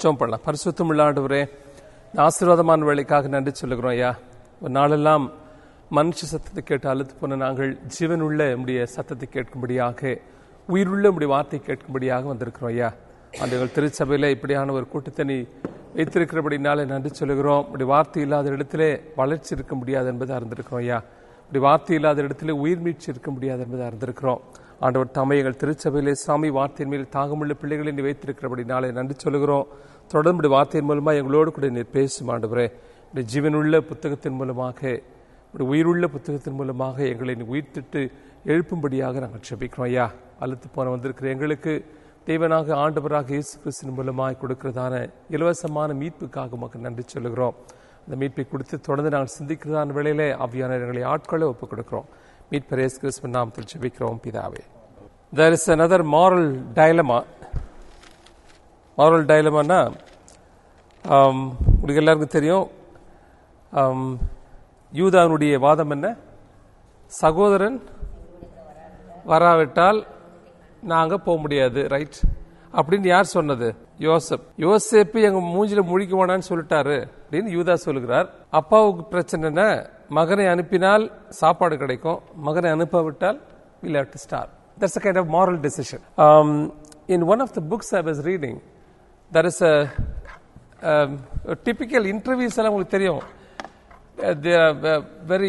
ஜெபம் பண்ணலாம் பரிசுத்தம் உள்ளாண்டவரே இந்த ஆசீர்வாதமான வேலைக்காக நன்றி சொல்லுகிறோம் ஐயா ஒரு நாளெல்லாம் மனுஷ சத்தத்தை கேட்டு அழுத்து போன நாங்கள் ஜீவனுள்ள உடைய சத்தத்தை கேட்கும்படியாக உயிருள்ள உடைய வார்த்தை கேட்கும்படியாக வந்திருக்கிறோம் ஐயா அந்த எங்கள் திருச்சபையில் இப்படியான ஒரு கூட்டத்தை நீ வைத்திருக்கிறபடினாலே நன்றி சொல்லுகிறோம் உடைய வார்த்தை இல்லாத இடத்திலே வளர்ச்சி இருக்க முடியாது என்பதை அறிந்திருக்கிறோம் ஐயா இப்படி வார்த்தை இல்லாத இடத்துல உயிர் மீட்சி இருக்க முடியாது என்பதை அறிந்திருக்கிறோம் ஆண்டவர் தம்மை எங்கள் திருச்சபையிலே சாமி வார்த்தையின் மேல் தாகமுள்ள பிள்ளைகளை நீ வைத்திருக்கிறபடினாலே நன்றி சொல்லுகிறோம் தொடர்ந்து இப்படி வார்த்தையின் மூலமா எங்களோடு கூட நீர் பேசும் ஆண்டவரே இந்த ஜீவனுள்ள புத்தகத்தின் மூலமாக ஒரு உயிருள்ள புத்தகத்தின் மூலமாக எங்களை நீ உயிர்த்திட்டு எழுப்பும்படியாக நாங்கள் ஜெபிக்கிறோம் ஐயா அழுத்து போன வந்திருக்கிற எங்களுக்கு தேவனாக ஆண்டவராக இயேசு கிறிஸ்தின் மூலமாய் கொடுக்கிறதான இலவசமான மீட்புக்காக உமக்கு நன்றி சொல்லுகிறோம் அந்த மீட்பை கொடுத்து தொடர்ந்து நாங்கள் சிந்திக்கிறதான வேளையிலே ஆவியான எங்களை ஆட்களை ஒப்புக் கொடுக்கிறோம் மீட்பர் இயேசு கிறிஸ்துவின் நாமத்தில் ஜெபிக்கிறோம் பிதாவே there is another moral dilemma moral dilemma-னா ஆம், உங்களுக்கு எல்லாருக்கும் தெரியும் ஆம், யூதாவினுடைய வாதம் என்ன சகோதரன் வராவிட்டால் நாங்க போக முடியாது ரைட் அப்படின்னு யார் சொன்னது யோசப் யோசேப்பு எங்க மூஞ்சில முழிக்க வேணான்னு சொல்லிட்டாரு அப்படின்னு யூதா சொல்லுகிறார் அப்பாவுக்கு பிரச்சனைனா மகனை அனுப்பினால் சாப்பாடு கிடைக்கும் மகனை அனுப்பாவிட்டால் will have to starve that's a kind of moral decision in one of the books I was reading there is a typical interviews எல்லாம் உங்களுக்கு தெரியும் very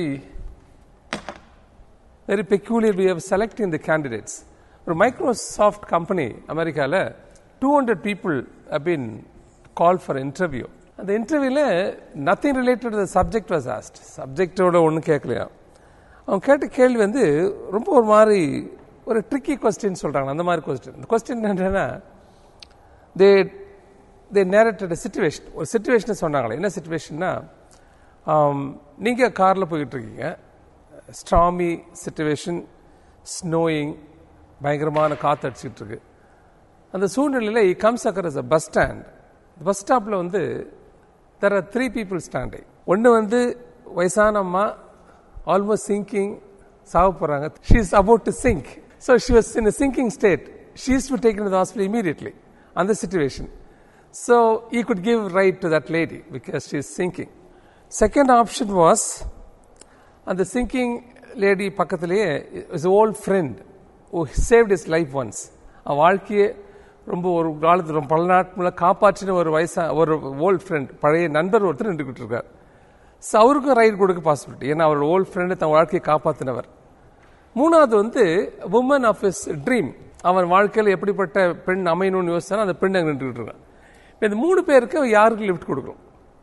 very peculiar way of selecting the candidates ஒரு Microsoft company அமெரிக்காவில் two hundred people been call for interview அந்த இன்டர்வியூவில் nothing related subject was asked சப்ஜெக்டோட ஒன்றும் கேட்கலையா அவன் கேட்ட கேள்வி வந்து ரொம்ப ஒரு மாதிரி ஒரு ட்ரிக்கி கொஸ்டின் சொல்கிறாங்க அந்த மாதிரி கொஸ்டின் இந்த கொஸ்டின் என்னன்னா தே தே நேரட்டட் சுச்சுவேஷன் ஒரு சுச்சுவேஷனை சொன்னாங்களே என்ன சுச்சுவேஷன்னா நீங்கள் காரில் போயிட்டு இருக்கீங்க ஸ்ட்ராமி சுச்சுவேஷன் ஸ்னோயிங் பயங்கரமான காற்று அடிச்சிட்டு இருக்கு அந்த சூழ்நிலையில் he comes across a bus stand bus ஸ்டாப்பில் வந்து there are three people standing ஒன்று வந்து வயசான அம்மா ஆல்மோஸ்ட் சிங்கிங் சாவ போகிறாங்க she is about to sink so she was in sinking state she is to take in the hospital immediately அந்த situation so he could give ride to that lady because she is sinking second option was அந்த sinking lady பக்கத்திலேயே his old friend ஓ saved his life once அவன் வாழ்க்கையை ரொம்ப ஒரு காலத்து ரொம்ப பல நாட்களில் காப்பாற்றின ஒரு வயசா ஒரு ஓல்ட் ஃப்ரெண்ட் பழைய நண்பர் ஒருத்தர் நின்றுக்கிட்டு இருக்கார் ஸோ அவருக்கும் ரைட் கொடுக்க பாசிபிலிட்டி ஏன்னா அவர் ஓல்ட் ஃப்ரெண்டு தன் வாழ்க்கையை காப்பாற்றினவர் மூணாவது வந்து உமன் ஆஃப் இஸ் ட்ரீம் அவன் வாழ்க்கையில் எப்படிப்பட்ட பெண் அமையணும்னு யோசிச்சாலும் அந்த பெண் அங்கே நின்றுக்கிட்டு இருக்கான் இப்ப இந்த மூணு பேருக்கு அவன் யாருக்கு லிஃப்ட் கொடுக்குறோம்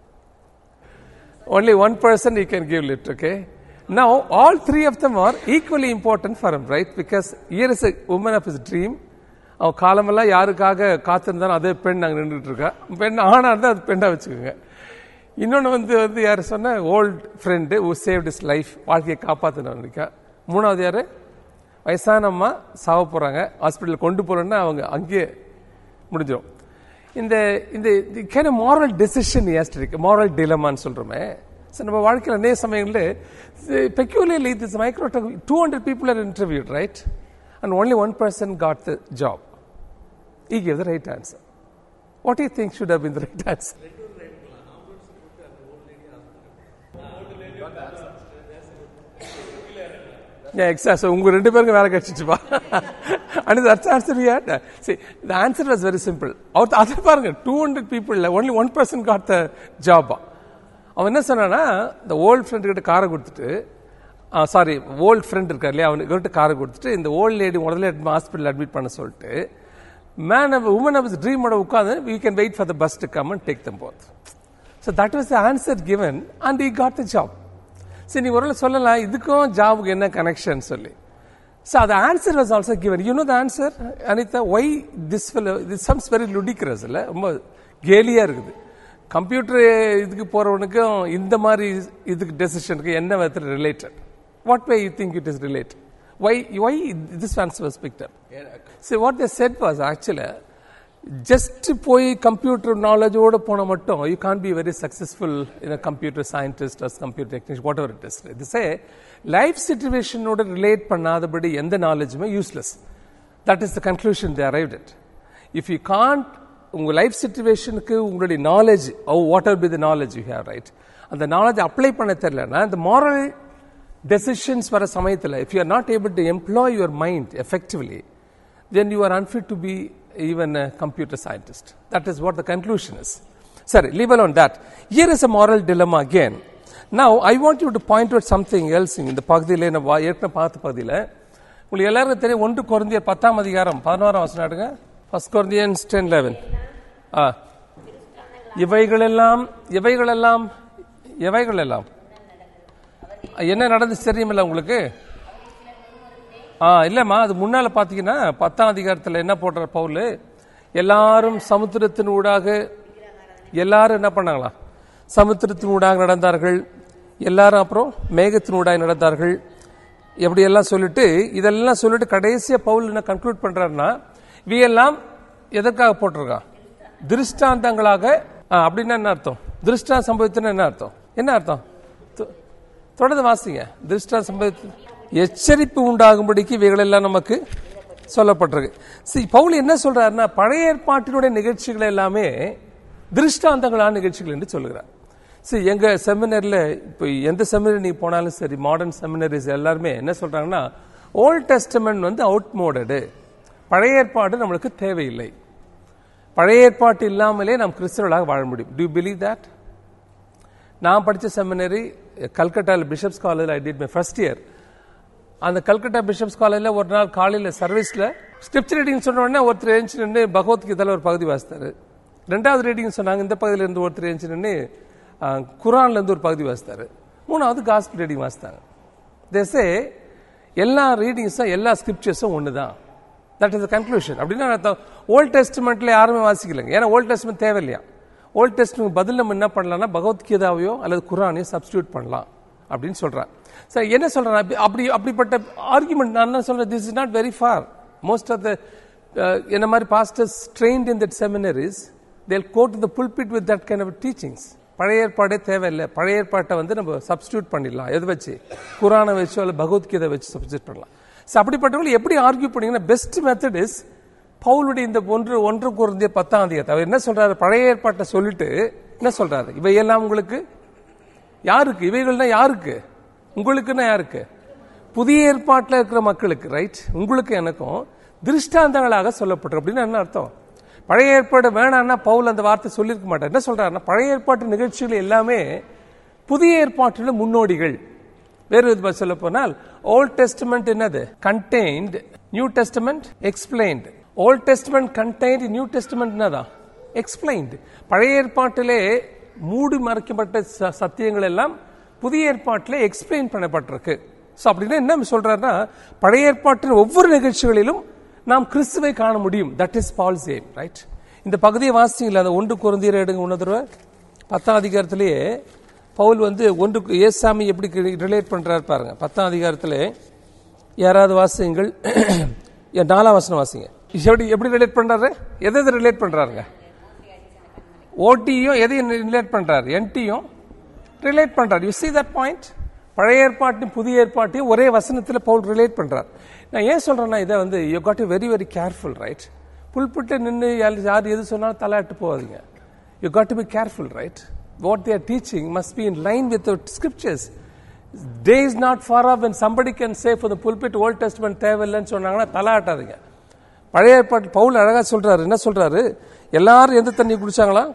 only one person he can give lift okay now all three of them are equally important for him right because here is a woman of his dream அவ காலமெல்லாம் யாருக்காக காத்திருந்தாலும் அதே பெண் அங்கே நின்றுட்டு இருக்கா பெண் ஆணா இருந்தால் அது பெண்ணா வச்சுக்கோங்க இன்னொன்று வந்து வந்து யார் சொன்ன old friend who saved his life வாழ்க்கையை காப்பாற்றினவன் இருக்கா மூணாவது யாரு வயசான அம்மா சாவ போறாங்க ஹாஸ்பிட்டல் கொண்டு போறோன்னா அவங்க அங்கேயே முடிஞ்சிடும் இந்த இந்த கேன மாரல் டெசிஷன் ஏஸ்டிக் மாரல் டிலமான்னு சொல்றோமே சார் நம்ம வாழ்க்கையில் அநேக சமயங்களில் peculiarly this micro two hundred people are interviewed right and only one person got the job he give the right answer what you think should have been the right answer Yeah, exactly. So, உங்க ரெண்டு பேருக்கு வேலை கிடைச்சிச்சுப்பா and that's answer we had. See, the answer was very simple. அவர் அதை பாருங்க two hundred people only one person got the job அவன் என்ன சொன்னான்னா இந்த ஓல்ட் ஃப்ரெண்ட் கிட்ட காரை கொடுத்துட்டு சாரி ஓல்ட் ஃப்ரெண்ட் இருக்கார் இல்லையா அவனுக்கு கிட்ட காரை கொடுத்துட்டு இந்த ஓல்ட் லேடி முதல்ல ஹாஸ்பிட்டல் அட்மிட் பண்ண சொல்லிட்டு மேன் உமன் ஆஃப் ட்ரீமோட உட்காந்து we can wait for the bus to come and take them both so that was the answer given and he got the job சரி நீ ஒரு சொல்லலாம் இதுக்கும் ஜாபுக்கு என்ன கனெக்ஷன் சொல்லி ஸோ அது answer was also given you know the answer Anitha why this this seems very ludicrous இல்லை ரொம்ப கேலியாக இருக்குது கம்ப்யூட்டர் இதுக்கு போகிறவனுக்கும் இந்த மாதிரி இதுக்கு டெசிஷனுக்கு என்ன விதத்தில் related what way you think it is related why why this answer was picked up so what the set was ஆக்சுவலாக ஜஸ்ட் போய் கம்ப்யூட்டர் நாலேஜோட போன மட்டும் you can be very successful in computer scientist as computer technician whatever it is this a life சுச்சுவேஷனோட relate பண்ணாதபடி எந்த நாலேஜுமே useless that is the conclusion they arrived it if you can't உங்க life சுச்சுவேஷனுக்கு உங்களுடைய knowledge what are be the knowledge you have right அந்த knowledge apply பண்ண தெரியலன்னா இந்த மாரல் டெசிஷன்ஸ் வர சமயத்தில் if you are not able to employ your mind effectively then you are unfit to be even a computer scientist. That is what the conclusion is. Sorry, leave alone that. Here is a moral dilemma again. Now, I want you to point out something else in இந்த பகுதியில் நம்ம ஏற்கனவே பார்த்த பகுதியில் உங்களுக்கு எல்லாருக்கும் தெரியும் ஒன்று குறைந்தியர் பத்தாம் அதிகாரம் பதினோராம் வசனம் எடுங்க ஃபர்ஸ்ட் குறைந்தியன்ஸ் டென் லெவன் ஆ இவைகளெல்லாம் இவைகளெல்லாம் இவைகளெல்லாம் என்ன நடந்துச்சு தெரியுமில்ல உங்களுக்கு ஆ இல்லம்மா அது முன்னால பாத்தீங்கன்னா பத்தாம் அதிகாரத்துல என்ன போடுற பவுல் எல்லாரும் சமுத்திரத்தின் ஊடாக எல்லாரும் என்ன பண்ணாங்களா சமுத்திரத்தின் ஊடாக நடந்தார்கள் எல்லாரும் அப்புறம் மேகத்தின் ஊடாக நடந்தார்கள் எப்படி எல்லாம் சொல்லிட்டு இதெல்லாம் சொல்லிட்டு கடைசியா பவுல் என்ன கன்க்ளூட் பண்றாருன்னா இவையெல்லாம் எதற்காக போட்டிருக்கான் திருஷ்டாந்தங்களாக ஆ, அப்படின்னா என்ன அர்த்தம் திருஷ்டா சம்பவத்துன்னு என்ன அர்த்தம் என்ன அர்த்தம் தொ- தொடர்ந்து வாசிங்க திருஷ்டா சம்பவத்து எச்சரிப்பு உண்டாகும்படிக்கு இவைகள் எல்லாம் நமக்கு சொல்லப்பட்டிருக்கு சரி பவுல் என்ன சொல்றாருன்னா பழைய ஏற்பாட்டினுடைய நிகழ்ச்சிகள் எல்லாமே திருஷ்டாந்தங்களான நிகழ்ச்சிகள் என்று சொல்லுகிறார் சரி எங்க செமினர்ல இப்போ எந்த செமினரி நீங்க போனாலும் சரி மாடர்ன் செமினரிஸ் எல்லாருமே என்ன சொல்றாங்கன்னா ஓல்ட் டெஸ்டமெண்ட் வந்து அவுட் மோடடு பழைய ஏற்பாடு நம்மளுக்கு தேவையில்லை பழைய ஏற்பாட்டு இல்லாமலே நாம் கிறிஸ்தவர்களாக வாழ முடியும் டு பிலீவ் தட் நான் படித்த செமினரி கல்கட்டாவில் பிஷப்ஸ் காலேஜில் I did my first year அந்த கல்கட்டா பிஷப்ஸ் காலேஜில் ஒரு நாள் காலையில் சர்வீஸில் ஸ்கிரிப்ட் ரீடிங் சொன்ன உடனே ஒருத்தர் எழுந்து நின்று பகவத்கீதையில் ஒரு பகுதி வாசித்தாரு ரெண்டாவது ரீடிங் சொன்னாங்க இந்த பகுதியில இருந்து ஒருத்தர் எழுந்து நின்று குரான்ல இருந்து ஒரு பகுதி வாசித்தாரு மூணாவது காஸ்பிள் ரீடிங் வாசித்தாங்க தேசே எல்லா ரீடிங்ஸும் எல்லா ஸ்கிரிப்சர்ஸும் ஒன்று தான் தட் இஸ் கன்க்ளூஷன் அப்படின்னா அர்த்தம் ஓல்ட் டெஸ்ட்மெண்ட்ல யாருமே வாசிக்கலைங்க ஏன்னா ஓல்ட் டெஸ்ட்மெண்ட் தேவையில்லையா ஓல்ட் டெஸ்ட்மெண்ட் பதில் நம்ம என்ன பண்ணலாம்னா பகவத்கீதாவையோ அல்லது குரானையோ சப்ஸ்டியூட் பண்ணலாம் அப்படின்னு சொல்றான் சார் என்ன சொல்றேன் அப்படி- அப்படி அப்படிப்பட்ட ஆர்குமெண்ட் நான் என்ன சொல்றேன் this is not very for most of the என்ன மாதிரி pastors trained in that seminaries they'll got the pulpit with that kind of teachings பழைய ஏற்பாடே தேவையில்லை பழைய ஏற்பாட்டை வந்து நம்ம சப்ஸ்டியூட் பண்ணிடலாம் எது வச்சு குரானை வச்சோ அல்ல பகவத்கீதை வச்சு சப்ஸ்டியூட் பண்ணலாம் ஸோ அப்படிப்பட்டவங்க எப்படி ஆர்கியூ பண்ணீங்கன்னா பெஸ்ட் மெத்தட் இஸ் பவுலுடைய இந்த ஒன்று ஒன்று குறைந்த பத்தாம் அதிகாரத்தை அவர் என்ன சொல்றாரு பழைய ஏற்பாட்டை சொல்லிட்டு என்ன சொல்றாரு இவையெல்லாம் உங்களுக்கு யாருக்கு இவைகள்னா யாருக்கு உங்களுக்குன்னா யாருக்கு புதிய ஏற்பாட்டில் இருக்கிற மக்களுக்கு ரைட் உங்களுக்கு எனக்கும் திருஷ்டாந்தங்களாக சொல்லப்பட்டு அப்படின்னு என்ன அர்த்தம் பழைய ஏற்பாடு வேணாம்னா பவுல் அந்த வார்த்தை சொல்லியிருக்க மாட்டார் என்ன சொல்றாருன்னா பழைய ஏற்பாட்டு நிகழ்ச்சிகள் எல்லாமே புதிய ஏற்பாட்டில் முன்னோடிகள் வேறு விதமா சொல்ல போனால் ஓல்ட் டெஸ்டமெண்ட் என்னது contained New Testament explained Old Testament contained New Testament என்னதான் எக்ஸ்பிளைன்ட் பழைய ஏற்பாட்டிலே மூடி மறைக்கப்பட்ட ச- சத்தியங்கள் எல்லாம் புதிய ஏற்பாட்டிலே எக்ஸ்பிளைன் பண்ணப்பட்டிருக்கு ஸோ அப்படின்னா என்ன சொல்றாருன்னா பழைய ஏற்பாட்டின் ஒவ்வொரு நிகழ்ச்சிகளிலும் நாம் கிறிஸ்துவை காண முடியும் that is Paul same right இந்த பகுதியை வாசிங்களா அந்த ஒன்று குறைந்தீர எடுங்க ஒன்று தடவை பத்தாம் அதிகாரத்திலேயே பவுல் வந்து ஒன்று ஏசாமி எப்படி ரிலேட் பண்றாரு பாருங்க பத்தாம் அதிகாரத்திலே யாராவது வாசிங்கள் ஏன் நாலாம் வசனம் வாசிங்க எப்படி எப்படி ரிலேட் பண்றாரு எதை எதை ரிலேட் பண்றாருங்க ஓடியும் எதையும் ரிலேட் பண்றாரு என்டியும் ரிலேட் பண்றாரு யூ see that பாயிண்ட் பழைய ஏற்பாட்டையும் புதிய ஏற்பாட்டையும் ஒரே வசனத்தில் பவுல் ரிலேட் பண்றார் நான் ஏன் சொல்றேன்னா இதை வந்து you got to very very careful right pulpit நின்று யார் எது சொன்னாலும் தலையாட்டு போகாதீங்க you got to be careful right what their teaching must be in line with scriptures they is not for of when somebody can say for the pulpit Old Testament தேவையில்லைன்னு சொன்னாங்கன்னா தலையாட்டாதீங்க பழைய ஏற்பாட்டு பவுல் அழகா சொல்றாரு என்ன சொல்றாரு எல்லாரும் எந்த தண்ணி குடிச்சாங்களா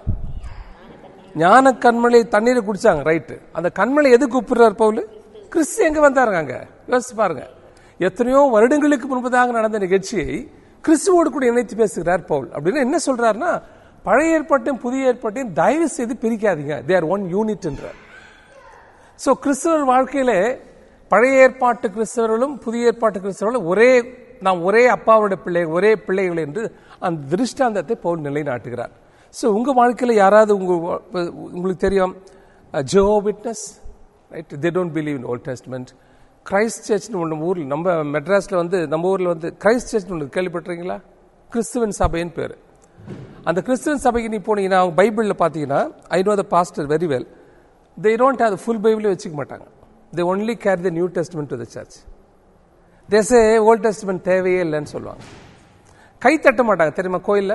ஞான கண்மலை தண்ணீரை குடிச்சாங்க ரைட்டு அந்த கண்மலை எது கூப்பிடுறாரு பவுல் கிறிஸ்து எங்க வந்தாருங்க அங்க யோசிச்சு பாருங்க எத்தனையோ வருடங்களுக்கு முன்பதாக நடந்த நிகழ்ச்சியை கிறிஸ்துவோடு கூட இணைத்து பேசுகிறார் பவுல் அப்படின்னு என்ன சொல்றாருன்னா பழைய ஏற்பாட்டையும் புதிய ஏற்பாட்டையும் தயவு செய்து பிரிக்காதீங்க தேர் ஒன் யூனிட் என்றார் சோ கிறிஸ்தவர் வாழ்க்கையிலே பழைய ஏற்பாட்டு கிறிஸ்தவர்களும் புதிய ஏற்பாட்டு கிறிஸ்தவர்களும் ஒரே நாம் ஒரே அப்பாவுடைய பிள்ளை ஒரே பிள்ளைகள் என்று அந்த திருஷ்டாந்தத்தை பவுல் நிலைநாட்டுகிறார் சோ உங்க வாழ்க்கையில யாராவது உங்க உங்களுக்கு தெரியும் ஜோ witness right they don't believe in Old Testament Christ சர்ச்னு ஒன்று ஊரில் நம்ம மெட்ராஸ்ல வந்து நம்ம ஊர்ல வந்து கிரைஸ்ட் சர்ச்னு ஒன்று கேள்விப்பட்டிருக்கீங்களா கிறிஸ்துவன் சபைன்னு பேரு அந்த கிறிஸ்துவன் சபைக்கு நீ போனீங்கன்னா அவங்க பைபிளில் பார்த்தீங்கன்னா I know the pastor very well they don't have full பைபிளே வச்சுக்க மாட்டாங்க they only carry the new Testament to the church they say Old Testament தேவையே இல்லைன்னு சொல்லுவாங்க கை தட்ட மாட்டாங்க தெரியுமா கோயில்ல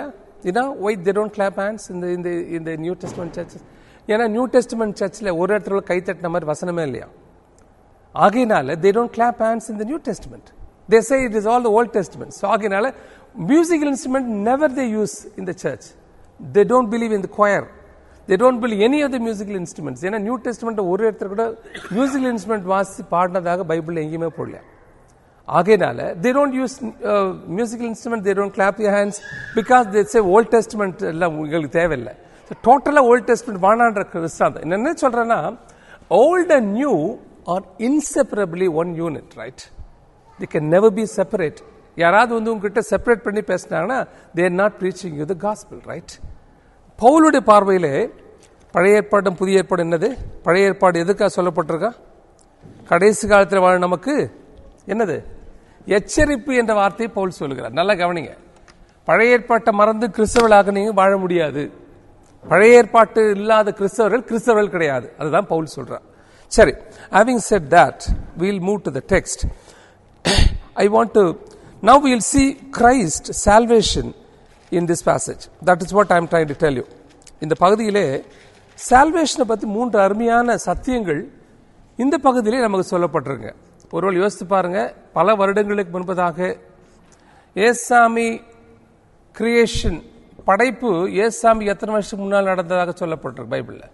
You know why they don't clap hands in the in the in the New Testament churches? ஏன்னா நியூ டெஸ்ட்மெண்ட் சர்ச்சில் ஒரு இடத்துல கை தட்டின மாதிரி வசனமே இல்லையா ஆகையினால they don't clap hands in the new testament they say it is all the old testament so ஆகையினால musical instrument never they use in the church they don't believe in the choir they don't believe any of the musical instruments ஏன்னா new testament ஒரு இடத்துல கூட musical instrument வாசி பாடினதாக பைபிளில் எங்கேயுமே போடல ஆகையினால they don't use musical instrument they don't clap your hands because they say old testament எல்லாம் உங்களுக்கு தேவையில்லை ஸோ டோட்டலாக ஓல்ட் டெஸ்ட்மெண்ட் வானான்ற கிறிஸ்டாந்தம் என்ன சொல்றேன்னா old and new are inseparably one unit right they can never be separate யாராவது வந்து உங்ககிட்ட separate பண்ணி பேசினாங்கன்னா they're not preaching you the gospel right பவுலுடைய பார்வையிலே பழைய ஏற்பாடும் புதிய ஏற்பாடு என்னது பழைய ஏற்பாடு எதுக்காக சொல்லப்பட்டிருக்கா கடைசி காலத்தில் வாழ நமக்கு என்னது எச்சரிப்பு என்ற வார்த்தையை பவுல் சொல்லுகிறார் நல்லா கவனிங்க பழைய ஏற்பாட்டை மறந்து கிறிஸ்தவர்களாக நீங்க வாழ முடியாது பழைய ஏற்பாட்டு இல்லாத கிறிஸ்தவர்கள் கிறிஸ்தவர்கள் கிடையாது அதுதான் பவுல் சொல்றார் சரி having said that we'll move to the text i want to now we'll see christ salvation in this passage that is what i'm trying to tell you இந்த பகுதியிலே சால்வேஷனை பத்தி மூன்று அருமையான சத்தியங்கள் இந்த பகுதியிலே நமக்கு சொல்லப்பட்டிருங்க ஒருவேளை யோசித்து பாருங்க பல வருடங்களுக்கு முன்பதாக ஏசாமி கிரியேஷன் படைப்பு ஏசாமி எத்தனை வருஷத்துக்கு முன்னால் நடந்ததாக சொல்லப்பட்டிருக்கு பைபிளில்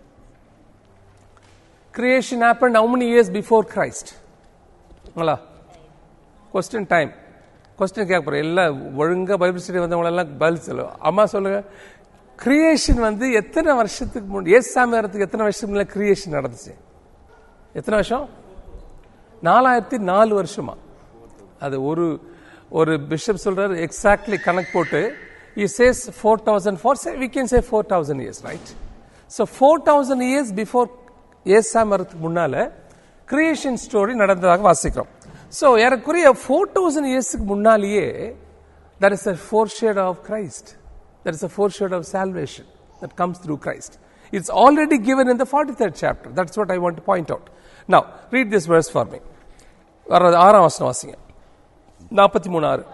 creation happen how many years before Christ ங்களா கொஸ்டின் டைம் கொஸ்டின் கேட்க போகிறேன் எல்லாம் ஒழுங்காக பைபிள் ஸ்டடி வந்தவங்களெல்லாம் பதில் சொல்லுவோம் அம்மா சொல்லுங்க கிரியேஷன் வந்து எத்தனை வருஷத்துக்கு முன்னாடி ஏசாமி வரத்துக்கு எத்தனை வருஷத்துக்கு முன்னாடி கிரியேஷன் நடந்துச்சு எத்தனை வருஷம் நாலாயிரத்தி நாலு வருஷமா அது ஒரு ஒரு பிஷப் சொல்றாரு எக்ஸாக்ட்லி கணக்கு போட்டு he says 4004 say we can say 4000 years right so 4000 years before ஏசாம் வரதுக்கு முன்னால கிரியேஷன் ஸ்டோரி நடந்ததாக வாசிக்கிறோம் ஸோ ஏறக்குறைய ஃபோர் தௌசண்ட் இயர்ஸ்க்கு முன்னாலேயே that is a foreshadow of Christ that is a foreshadow of salvation that comes through Christ it's already given in the forty third chapter that's what I want to point out now read this verse for me வர்றது ஆறாம் வசனம் வாசிங்க நாற்பத்தி மூணு ஆறு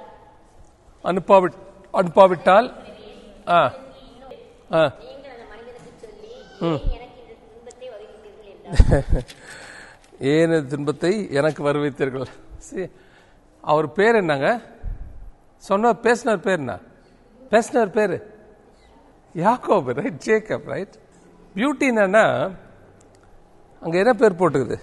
அனுப்பாவிட் அனுப்பாவிட்டால் ஆ ஆ நீங்கள் அந்த மனிதனுக்கு சொல்லி ஏன் எனக்கு இந்த துன்பத்தை வருவித்தீர்கள் என்றார் ஏன் இந்த துன்பத்தை எனக்கு வருவித்தீர்கள் See, அவர் பேர் என்னங்க சொன்னவர் பேசினவர் பேர் என்ன பேசினவர் பேர் யாக்கோபு ரைட் ஜேக்கப் ரைட் பியூட்டி என்னன்னா அங்க என்ன பேர் போட்டுக்குது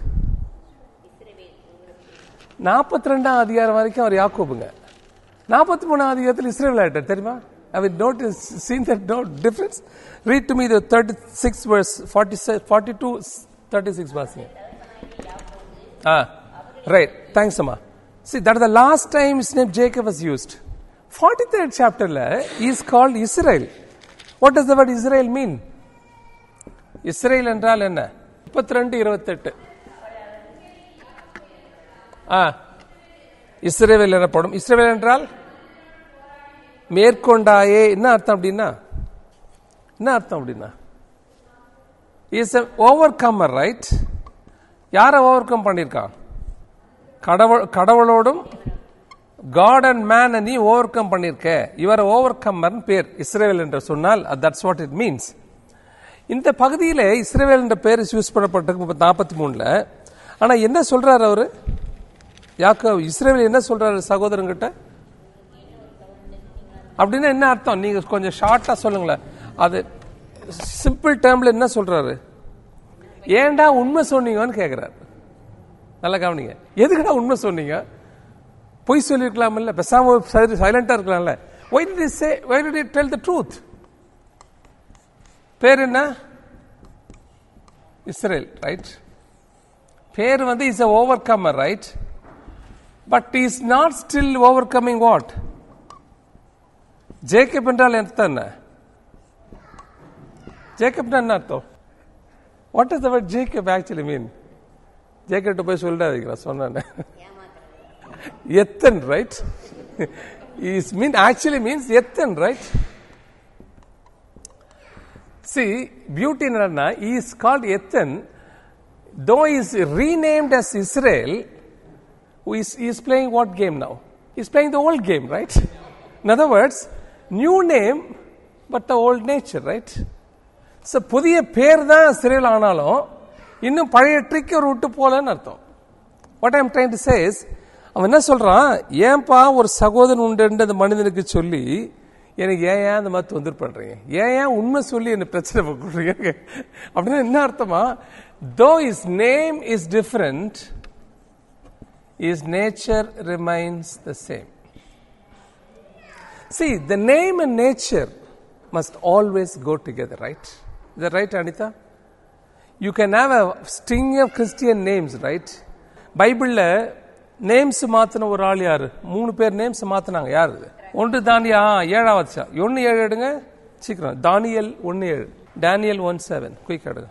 நாற்பத்தி ரெண்டாம் அதிகாரம் வரைக்கும் அவர் யாக்கோபுங்க நாற்பத்தி மூணாம் அதிகாரத்தில் இஸ்ரேல் ஆயிட்டார் தெரியுமா I mean, notice, seen that no difference? Read to me the 36 verse, 46, 42, 36 வாசிங்க. Ah, right. Thanks, Amma. See, that is the last time his name Jacob was used. 43rd chapter he is called Israel. What does the word Israel mean? Israel என்றால் என்ன முப்பத்தி ரெண்டு இருபத்தெட்டு ஆ இஸ்ரேவேல் எனப்படும் இஸ்ரேவேல் என்றால் மேற்கொண்டாயே என்ன அர்த்தம் அப்படின்னா என்ன அர்த்தம் அப்படின்னா இஸ் ஓவர் கம்மர் ரைட் யாரை ஓவர் கம் பண்ணியிருக்கான் கடவுள் கடவுளோடும் காட் அண்ட் மேன் நீ ஓவர் கம் பண்ணியிருக்க இவர் ஓவர் கம்மர் பேர் இஸ்ரேவேல் என்று சொன்னால் தட்ஸ் வாட் இட் மீன்ஸ் இந்த பகுதியில் இஸ்ரேவேல் என்ற பேர் யூஸ் பண்ணப்பட்டிருக்கு நாற்பத்தி மூணுல ஆனா என்ன சொல்றாரு அவரு யாக்கோ இஸ்ரேவேல் என்ன சொல்றாரு சகோதரங்கிட்ட அப்படின்னா என்ன அர்த்தம் நீங்க கொஞ்சம் ஷார்ட்டா சொல்லுங்களேன் அது சிம்பிள் டேர்ம்ல என்ன சொல்றாரு ஏன்டா உண்மை சொன்னீங்கன்னு கேக்குறாரு நல்லா கவனிங்க எதுக்குடா உண்மை சொன்னீங்க பொய் சொல்லிருக்கலாம்ல பேசாம சைலண்டா இருக்கலாம்ல why did he say why did he tell the truth பேர் என்ன இஸ்ரேல் ரைட் பேர் வந்து is overcomer right but is not still overcoming what Jacob என்றால் அர்த்தம் என்ன ஜேக்கப்னா என்ன அர்த்தம் what is that Jacob actually mean ஜேக்கப்ட்ட போய் சொல்லிடாதீங்களா சொன்னேன் எத்தன் right is mean actually means எத்தன் ரைட் See, beauty என்னன்னா he is called Ethan, though he is renamed as Israel, who is, he is playing what game now? He is playing the old game, right? In other words, new name but the old nature right so புதிய பேர் தான் சிறையில் ஆனாலும் இன்னும் பழைய trick ஒரு விட்டு போலன்னு அர்த்தம் what I'm trying to says அவன் என்ன சொல்றான் ஏன்பா ஒரு சகோதரன் உண்டு அந்த மனிதனுக்கு சொல்லி எனக்கு ஏன் ஏன் அந்த மாதிரி தொந்தர் பண்றீங்க ஏன் ஏன் உண்மை சொல்லி என்ன பிரச்சனை கொடுக்குறீங்க அப்படின்னா என்ன அர்த்தமா though his name is different his nature remains the same See, the name and nature must always go together, right? Is that right, Anita? You can have a string of Christian names, right? பைபிள்ல names மாத்தின ஒரு ஆள் யாரு மூணு பேர் names மாத்தினாங்க யாரு இது? ஒன்று தானியா ஏழாவது சா ஒன்னு ஏழு எடுங்க சீக்கிரம் தானியல் ஒன்னு ஏழு டேனியல் ஒன் செவன் குயிக் எடுங்க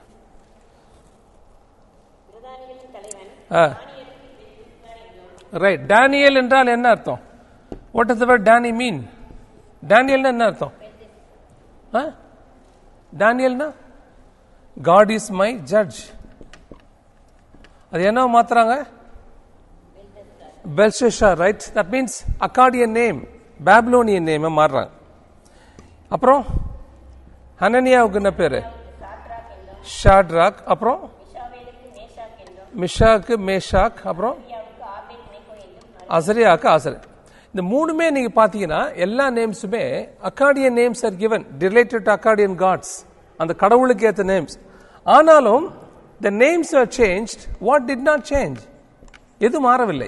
ரைட் டேனியல் என்றால் என்ன அர்த்தம் what is the Dani mean டேனியல்னா என்ன அர்த்தம் டேனியல்னா காட் இஸ் மை ஜட்ஜ் அது என்ன மாத்துறாங்க பெல்ஷா right that means Akkadian name Babylonian name மாறுறாங்க அப்புறம் ஹனனியாவுக்கு என்ன பேரு ஷாட்ராக் அப்புறம் மிஷாக்கு மேஷாக் அப்புறம் அசரியாக்கு அசர் இந்த மூணுமே நீங்க பாத்தீங்கன்னா எல்லா நேம்ஸுமே Akkadian names are given related to Akkadian gods அந்த கடவுளுக்கு ஏற்ற நேம்ஸ் ஆனாலும் the names are change what did not change எது மாறவில்லை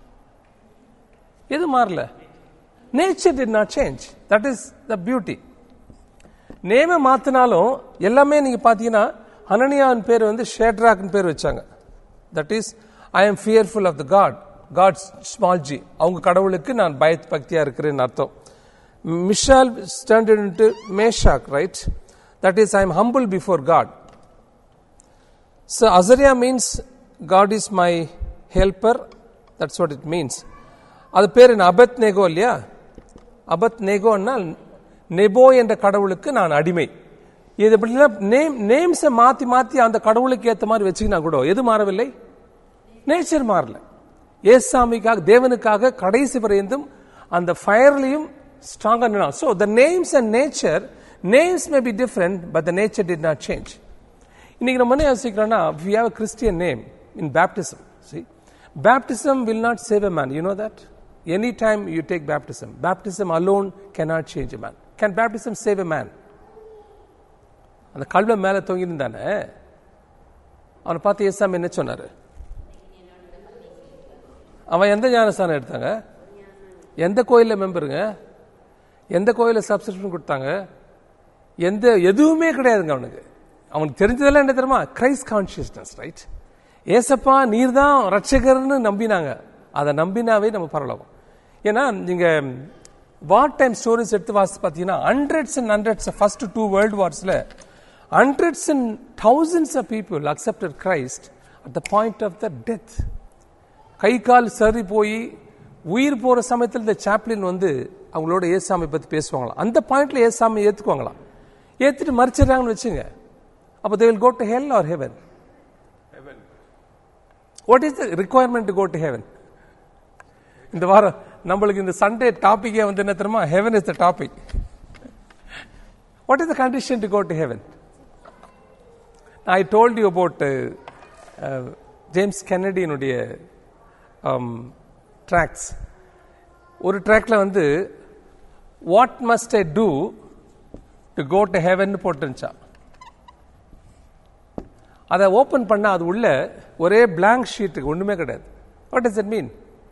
எது மாறல nature did not change that is the beauty நேமை மாத்தினாலும் எல்லாமே நீங்க பாத்தீங்கன்னா ஹனனியாவின் பேர் வந்து ஷேட்ராக்னு பேர் வச்சாங்க that is I am fearful of the god god small g அவங்க கடவுளுக்கு நான் பய பக்தியா இருக்கிறேன்னு அர்த்தம் Mishael standard to Meshach right that is I am humble before God so Azariah means God is my helper that's what it means அது பேர் என்ன அபத் நேகோ இல்லையா அபத் நேகோன்னா நெபோ என்ற கடவுளுக்கு நான் அடிமை இது எப்படின்னா நேம் நேம்ஸை மாத்தி மாத்தி அந்த கடவுளுக்கு ஏற்ற மாதிரி வச்சுக்கினா கூட எது மாறவில்லை நேச்சர் மாறல ஏசாமிக்காக தேவனுக்காக கடைசி வரைந்தும் அந்த ஃபயர்லையும் ஸ்ட்ராங்கா நின்னா so the names and nature names may be different but the nature did not change இன்னைக்கு நம்ம என்ன யோசிக்கிறோம்னா we have a Christian name in baptism see baptism will not save a man you know that any time you take baptism baptism alone cannot change a man can baptism save a man அந்த கல்வ மேல தொங்கியிருந்தானே அவனை பார்த்து ஏசாமி என்ன சொன்னாரு அவன் எந்த ஞானஸ்தானம் எடுத்தாங்க எந்த கோயில்ல மெம்பருங்க எந்த கோயில சப்ஸ்கிரிப்ஷன் கொடுத்தாங்க எந்த எதுவுமே கிடையாதுங்க அவனுக்கு அவனுக்கு தெரிஞ்சதெல்லாம் என்ன தெரியுமா கிரைஸ்ட் கான்சியஸ்னஸ் ரைட் ஏசப்பா நீர் தான் ரட்சகர்னு நம்பினாங்க அதை நம்பினாவே நம்ம பரலோகம் ஏன்னா நீங்க வார் டைம் ஸ்டோரிஸ் எடுத்து வாசி பார்த்தீங்கன்னா hundreds and hundreds first two world வார்ஸ்ல hundreds and thousands of people accepted Christ at the point of the death கை கால் சரி போய் உயிர் போற சமயத்தில் இந்த சாப்ளின் வந்து அவங்களோட ஏசாமி பத்தி பேசுவாங்களாம் அந்த பாயிண்ட்ல ஏசாமி ஏத்துக்குவாங்களாம் ஏத்துட்டு மறிச்சிடுறாங்கன்னு வச்சுங்க அப்போ they will go to hell or heaven what is the requirement to go to heaven இந்த வாரம் நம்மளுக்கு இந்த சண்டே டாபிக்கே வந்து என்ன தெரியுமா heaven is the topic what is the condition to go to heaven I told you about James கென்னடியினுடைய tracts ஒரு ட்ராக்ல வந்து what must I do to go to heaven போட்டுருந்துச்சா அதை ஓபன் பண்ணா அது உள்ள ஒரே blank ஷீட்டுக்கு ஒண்ணுமே கிடையாது வாட் இஸ் இட் மீன்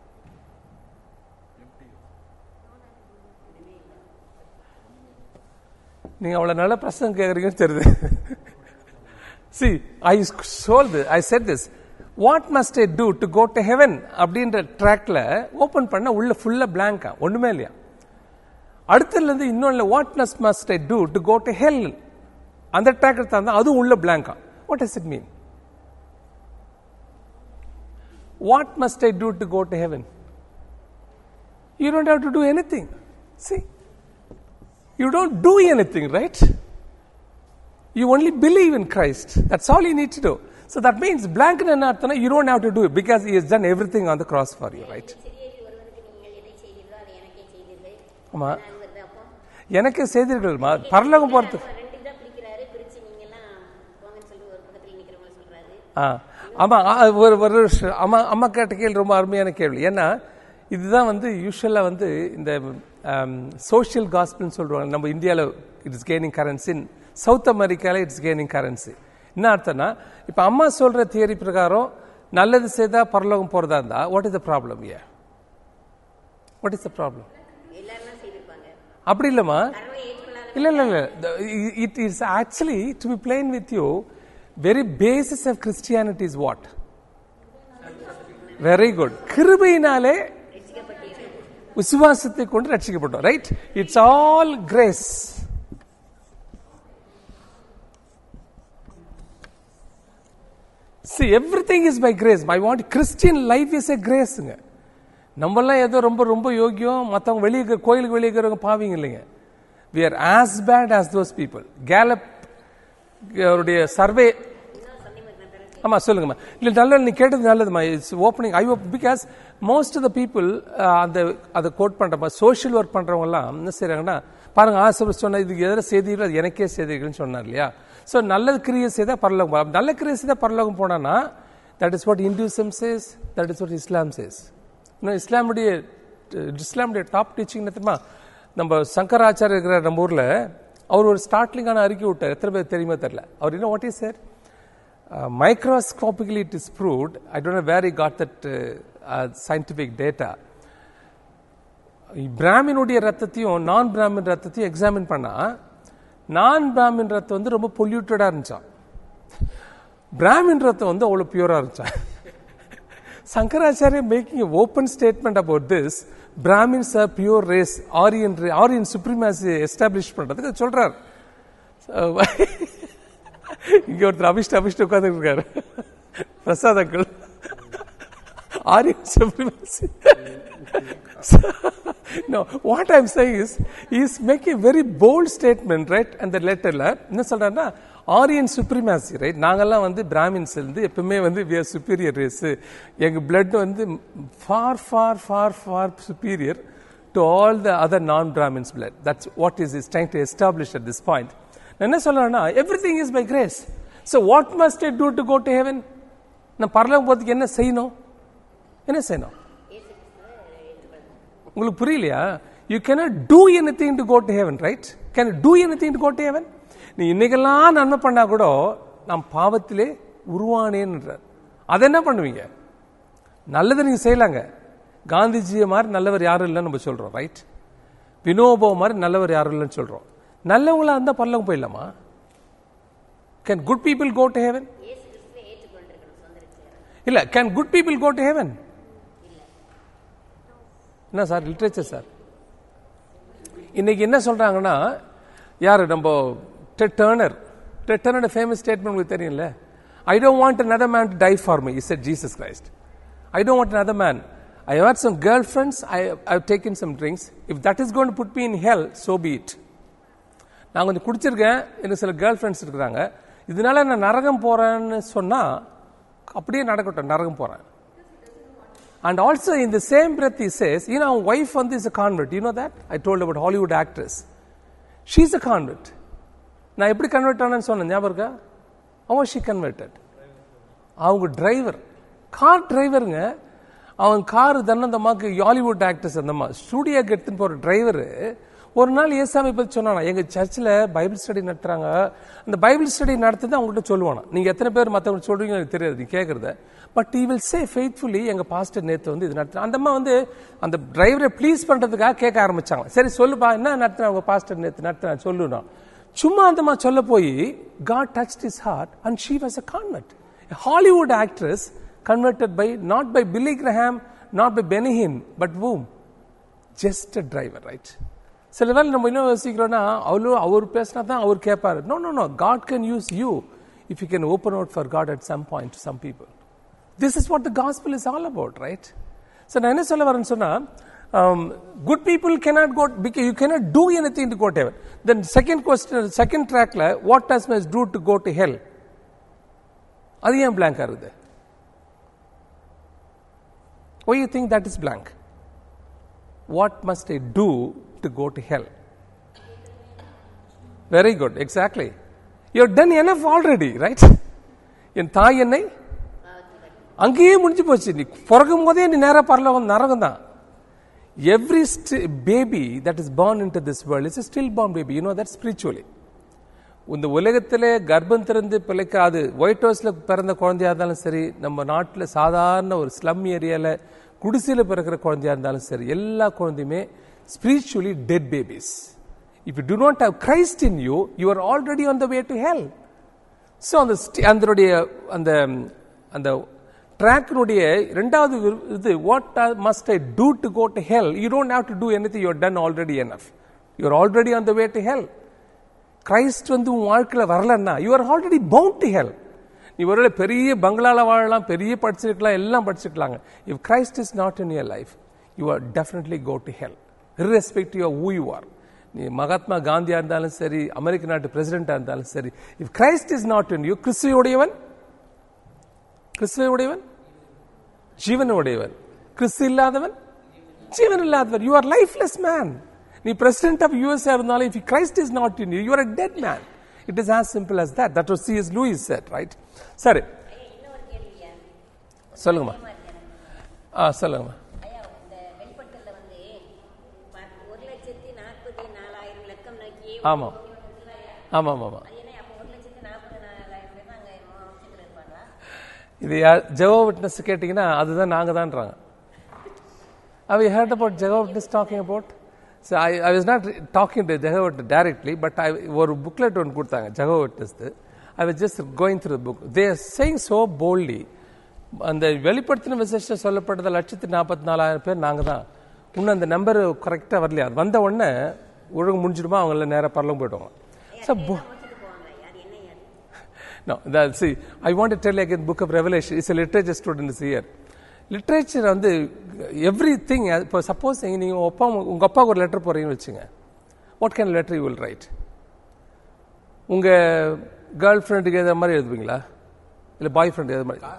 நீங்க அவ்வளவு நல்ல பிரசங்க கேக்குறீங்கன்னு தெரியுது see I told I said this what must I do to go to heaven அப்படின்ற ட்ராக்ல ஓபன் பண்ண உள்ள ஃபுல்லா பிளாங்கா ஒண்ணுமே இல்லையா அடுத்ததுல இருந்து இன்னொன்னு what must must I do to go to hell அந்த ட்ராக் எடுத்தா அதுவும் உள்ள பிளாங்கா what is it mean what must I do to go to heaven you don't have to do anything see you don't do anything right You only believe in Christ. That's all you need to do. So that means blank என்ன அர்த்தம்னா you don't have to do it because he has done everything on the cross for you, right? சிறியேறி ஒருவருக்கு நீங்கள் எதை செய்தீர்களோ அதை எனக்கே செய்தீர்கள் ஆமா நான் வருது அப்போ எனக்கு செய்தீர்கள் மா- பரலோகம் போறது அப்ப ரெண்டு இதா பிரிக்கிறாரு பிரிச்சு நீங்க எல்லாம் போங்கன்னு சொல்லி ஒரு பக்கத்துல நிக்கிறவங்கள சொல்றாரு ஆ ஆமா ஆ, ஒரு ஒரு நிமிஷம். அம்மா அம்மா கேட்ட கேள்வி ரொம்ப அருமையான கேள்வி ஏன்னா இதுதான் வந்து யூஸ்வலாக வந்து இந்த சோஷியல் காஸ்பிள்னு சொல்லுவாங்க நம்ம இந்தியாவில் இட்ஸ் கெய்னிங் கரன்சி சவுத் அமெரிக்காவில் இட்ஸ் கெய்னிங் கரன்சி என்ன அர்த்தம்னா இப்போ அம்மா சொல்ற தியரி பிரகாரம் நல்லது செய்தா பரலோகம் போறதா இருந்தா வாட் இஸ் த ப்ராப்ளம் ஏ வாட் இஸ் த ப்ராப்ளம் எல்லாரும் செய்திருப்பாங்க அப்படி இல்லைம்மா கர்மம் ஏற்றுக்கொள்ளாத இல்ல இல்ல இல்ல it is actually to be plain with you very basis of Christianity is what very good கிருபையினாலே விசுவாசத்தை கொண்டு ரட்சிக்கப்பட்டோம் right it's all grace See, everything is by grace. I want Christian life is a graceங்க நம்மெல்லாம் ஏதோ ரொம்ப ரொம்ப யோக்கியம் மற்றவங்க வெளியே இருக்கிற- கோயிலுக்கு வெளியே இருக்கிறவங்க பாவீங்க இல்லைங்க we are as bad as those people Gallup அவருடைய சர்வே ஆமா சொல்லுங்கம்மா இல்ல நல்ல நீ கேட்டது நல்லதுமா it's opening eye because most of the people அந்த அதை கோட் பண்ற சோஷியல் ஒர்க் பண்றவங்க எல்லாம் என்ன செய்றாங்கன்னா பாருங்க ஆசிரியர் சொன்ன இதுக்கு எதிர செய்திகள் அது எனக்கே செய்திகள்னு சொன்னார் இல்லையா ஸோ நல்லது கிரியை செய்தா பரலோகம் போகலாம். நல்ல கிரியை செய்தா பரலோகம் போனான்னா that is what Hinduism says that is what Islam says இன்னும் இஸ்லாமுடைய இஸ்லாமுடைய டாப் டீச்சிங் தெரியுமா நம்ம சங்கராச்சாரியர் இருக்கிற நம்ம ஊர்ல அவர் ஒரு ஸ்டார்ட்லிங்கான அறிக்கை விட்டார் எத்தனை பேர் தெரியுமா தெரியல அவர் என்ன what is sir microscopically it is proved i don't know where he got that uh, uh, scientific data பிராமினுடைய ரத்தத்தையும் நான் பிராமின் ரத்தத்தையும் எக்ஸாமின் பண்ணா நான் பிராமின் ரத்தம் வந்து ரொம்ப பொல்யூட்டடா இருந்துச்சான் பிராமின் ரத்தம் வந்து அவ்வளவு பியூரா இருந்துச்சான் Shankaracharya making open statement about this Brahmins are pure race Aryan Aryan supremacy establish பண்றதுக்கு அது சொல்றார் இங்க ஒருத்தர் அபிஷ்ட அபிஷ்ட உட்கார்ந்து இருக்காரு Prasad uncle Aryan supremacy no what i'm saying is he's making a very bold statement right and the letterல என்ன சொல்றாருன்னா ஆரியன் சுப்ரீமாசி ரைட் நாங்கெல்லாம் வந்து பிராமின்ஸ் இருந்து எப்பவுமே வந்து we are superior race எங்க blood வந்து far far far far superior to all the other non brahmins blood that's what is is trying to establish at this point நான் என்ன சொல்றேன்னா everything is by grace so what must i do to go to heaven நான் பரலோகம் போறதுக்கு என்ன செய்யணும் என்ன செய்யணும் உங்களுக்கு புரியலையா you cannot do anything to go to heaven right can do anything to go to heaven நீ இன்னைக்கெல்லாம் நன்மை பண்ணா கூட நான் பாவத்திலே உருவானேன்றார் அதை என்ன பண்ணுவீங்க நல்லதை நீங்க செய்யலாங்க காந்திஜியை மாதிரி நல்லவர் யாரும் இல்லைன்னு நம்ம சொல்றோம் ரைட் வினோபோ மாதிரி நல்லவர் யாரும் இல்லைன்னு சொல்றோம் நல்லவங்களா இருந்தா பரலோகம் போயிடலாமா can good people go to heaven இயேசு கிறிஸ்துவை ஏற்றுக்கொண்டிருக்கணும் சொந்த ரட்சகரா. இல்ல can good people go to heaven என்ன சார் லிட்ரேச்சர் சார் இன்னைக்கு என்ன சொல்றாங்கன்னா யாரு நம்ம Ted Turner Ted Turner famous statement உங்களுக்கு தெரியும்ல I don't want another man to die for me is Jesus Christ I don't want another man I had some girlfriends I I taken some drinks if that is cone put me in hell so be it நான் கொஞ்சம் குடிச்சிருக்கேன் எனக்கு சில girl friends இருக்கிறாங்க இதனால நான் நரகம் போறேன்னு சொன்னா அப்படியே நடக்கட்டும் நரகம் போறேன் and also in the same breath he says you know wife வந்து is a convert you know that i told about hollywood actress she's a convert நான் எப்படி கன்வெர்ட் ஆனேன்னு சொன்னேன் ஞாபகம் இருக்கா அவன் ஷி கன்வெர்டட் அவங்க டிரைவர் கார் டிரைவருங்க அவன் கார் தன்னந்தம்மாக்கு ஹாலிவுட் ஆக்டர்ஸ் அந்தம்மா ஸ்டூடியோக்கு எடுத்துன்னு போற டிரைவர் ஒரு நாள் ஏசாமி பத்தி சொன்னானா எங்க சர்ச்சில் பைபிள் ஸ்டடி நடத்துறாங்க அந்த பைபிள் ஸ்டடி நடத்துறது அவங்ககிட்ட சொல்லுவானா நீங்க எத்தனை பேர் மற்றவங்க சொல்றீங்க எனக்கு தெரியாது நீ கேட்கறத but he will say faithfully எங்க பாஸ்டர் நேத்து வந்து இது நடத்துறாங்க அந்த அம்மா வந்து அந்த டிரைவரை ப்ளீஸ் பண்றதுக்காக கேட்க ஆரம்பிச்சாங்க சரி சொல்லுப்பா என்ன நடத்துறாங்க உங்க பாஸ்டர் நேத்து நடத்துறாங்க சொல்லுனா சும்மா அந்தமா சொல்ல போய் God touched his heart and she was a convert Hollywood actress converted by not by Billy Graham not by Benny Hinn but whom just a driver right சில வேளை நம்ம என்ன யோசிக்கிறோம்னா அவ்வளோ அவர் பேசினா தான் அவர் கேட்பாரு no no no God can use you if you can open out for God at some point to some people this is what the gospel is all about right so நான் என்ன சொல்ல வரேன்னு சொன்னா good people cannot go because you cannot do anything to go to heaven then second question second trackல what does must do to go to hell அது ஏன் blank இருக்குது why you think that is blank what must I do to go to hell very good exactly you done enough already right என் தாய் என்னை அங்கேயே முடிஞ்சு போச்சு நீ பிறக்கும் போதே நீ நேரா பரலோகம் நரகம் தான் every baby that is born into this world is a still born baby you know that spiritually இந்த உலகத்திலே கர்ப்பம் திறந்து பிழைக்காது ஒயிட் ஹவுஸ்ல பிறந்த குழந்தையா இருந்தாலும் சரி நம்ம நாட்டில் சாதாரண ஒரு ஸ்லம் ஏரியால குடிசையில் பிறக்கிற குழந்தையா இருந்தாலும் சரி எல்லா குழந்தையுமே spiritually dead babies if you do not have Christ in you you are already on the way to hell so அந்த sti- அதனுடைய அந்த அந்த ட்ராக்கினுடைய ரெண்டாவது வி- இது what must I do to go to hell you don't have to do anything your done already enough you're already on the way to hell Christ வந்து உன் வாழ்க்கையில் வரலன்னா you are already bound to hell நீ ஒருவேளை பெரிய பங்களால வாழலாம் பெரிய படிச்சிருக்கலாம் எல்லாம் படிச்சிருக்கலாங்க if Christ is not in your life you are definitely go to hell irrespective of who you are நீ மகாத்மா காந்தியா இருந்தாலும் சரி அமெரிக்க நாட்டு பிரசிடென்டா இருந்தாலும் சரி if Christ is not in you கிறிஸ்துவுடையவன் கிறிஸ்துவுடையவன் ஜீவன் உடையவன் கிறிஸ்து இல்லாதவன் ஜீவன் இல்லாதவன் யூ ஆர் லைஃப்லெஸ் மேன் நீ பிரசிடென்ட் ஆஃப் யூஎஸ்ஏ இருந்தாலும் if Christ is not in you you are a dead man it is as simple as that that was C S Lewis said right சரி ஐயா இன்னொரு கேள்வியா சொல்லுங்கம்மா ஆ சொல்லுங்கம்மா ஐயா இந்த வெளிப்பட்டல வந்து ப- ஒரு லட்சத்தி நாற்பத்தி நாலாயிரம் லக்கம் நோக்கி ஆமாம் ஆமாம் ஆமாம் அது என்ன அப்போ ஒரு லட்சத்தி நாற்பத்தி நாலாயிரம் பேர் தான் அங்கே வம்சத்தில் இருப்பாங்களா இது யார் ஜெகோ விட்னஸ் கேட்டிங்கன்னா அதுதான் நாங்கள் தான்றாங்க Have you heard about Jehovah Witness talking about? So I, I was not talking to Jehovah Witness directly, but I ஒரு புக்லெட் ஒன்று கொடுத்தாங்க Jehovah Witness I was just going through the book. They are saying so boldly அந்த வெளிப்படுத்தின விசேஷம் சொல்லப்பட்டது லட்சத்தி நாற்பத்தி நாலாயிரம் பேர் நாங்கள் தான் இன்னும் அந்த நம்பர் கரெக்டாக வரலையா அது வந்த உடனே ஒழுங்கு முடிஞ்சிடுமா அவங்கள நேராக பரலம் போயிடுவாங்க ஸோ வம்சத்துக்கு போவாங்க அது என்ன ஐயா No, that, see, I want to tell you again, Book of Revelation. It's a literature student is here. Literature வந்து எவ்ரி திங் இப்போ சப்போஸ் நீங்கள் அப்பா உங்கள் அப்பாவுக்கு ஒரு லெட்டர் போகிறீங்கன்னு வச்சுங்க what can letter you will write உங்கள் கேர்ள் ஃப்ரெண்டுக்கு எதாவது மாதிரி எழுதுவீங்களா இல்லை பாய் ஃப்ரெண்டு எது மாதிரி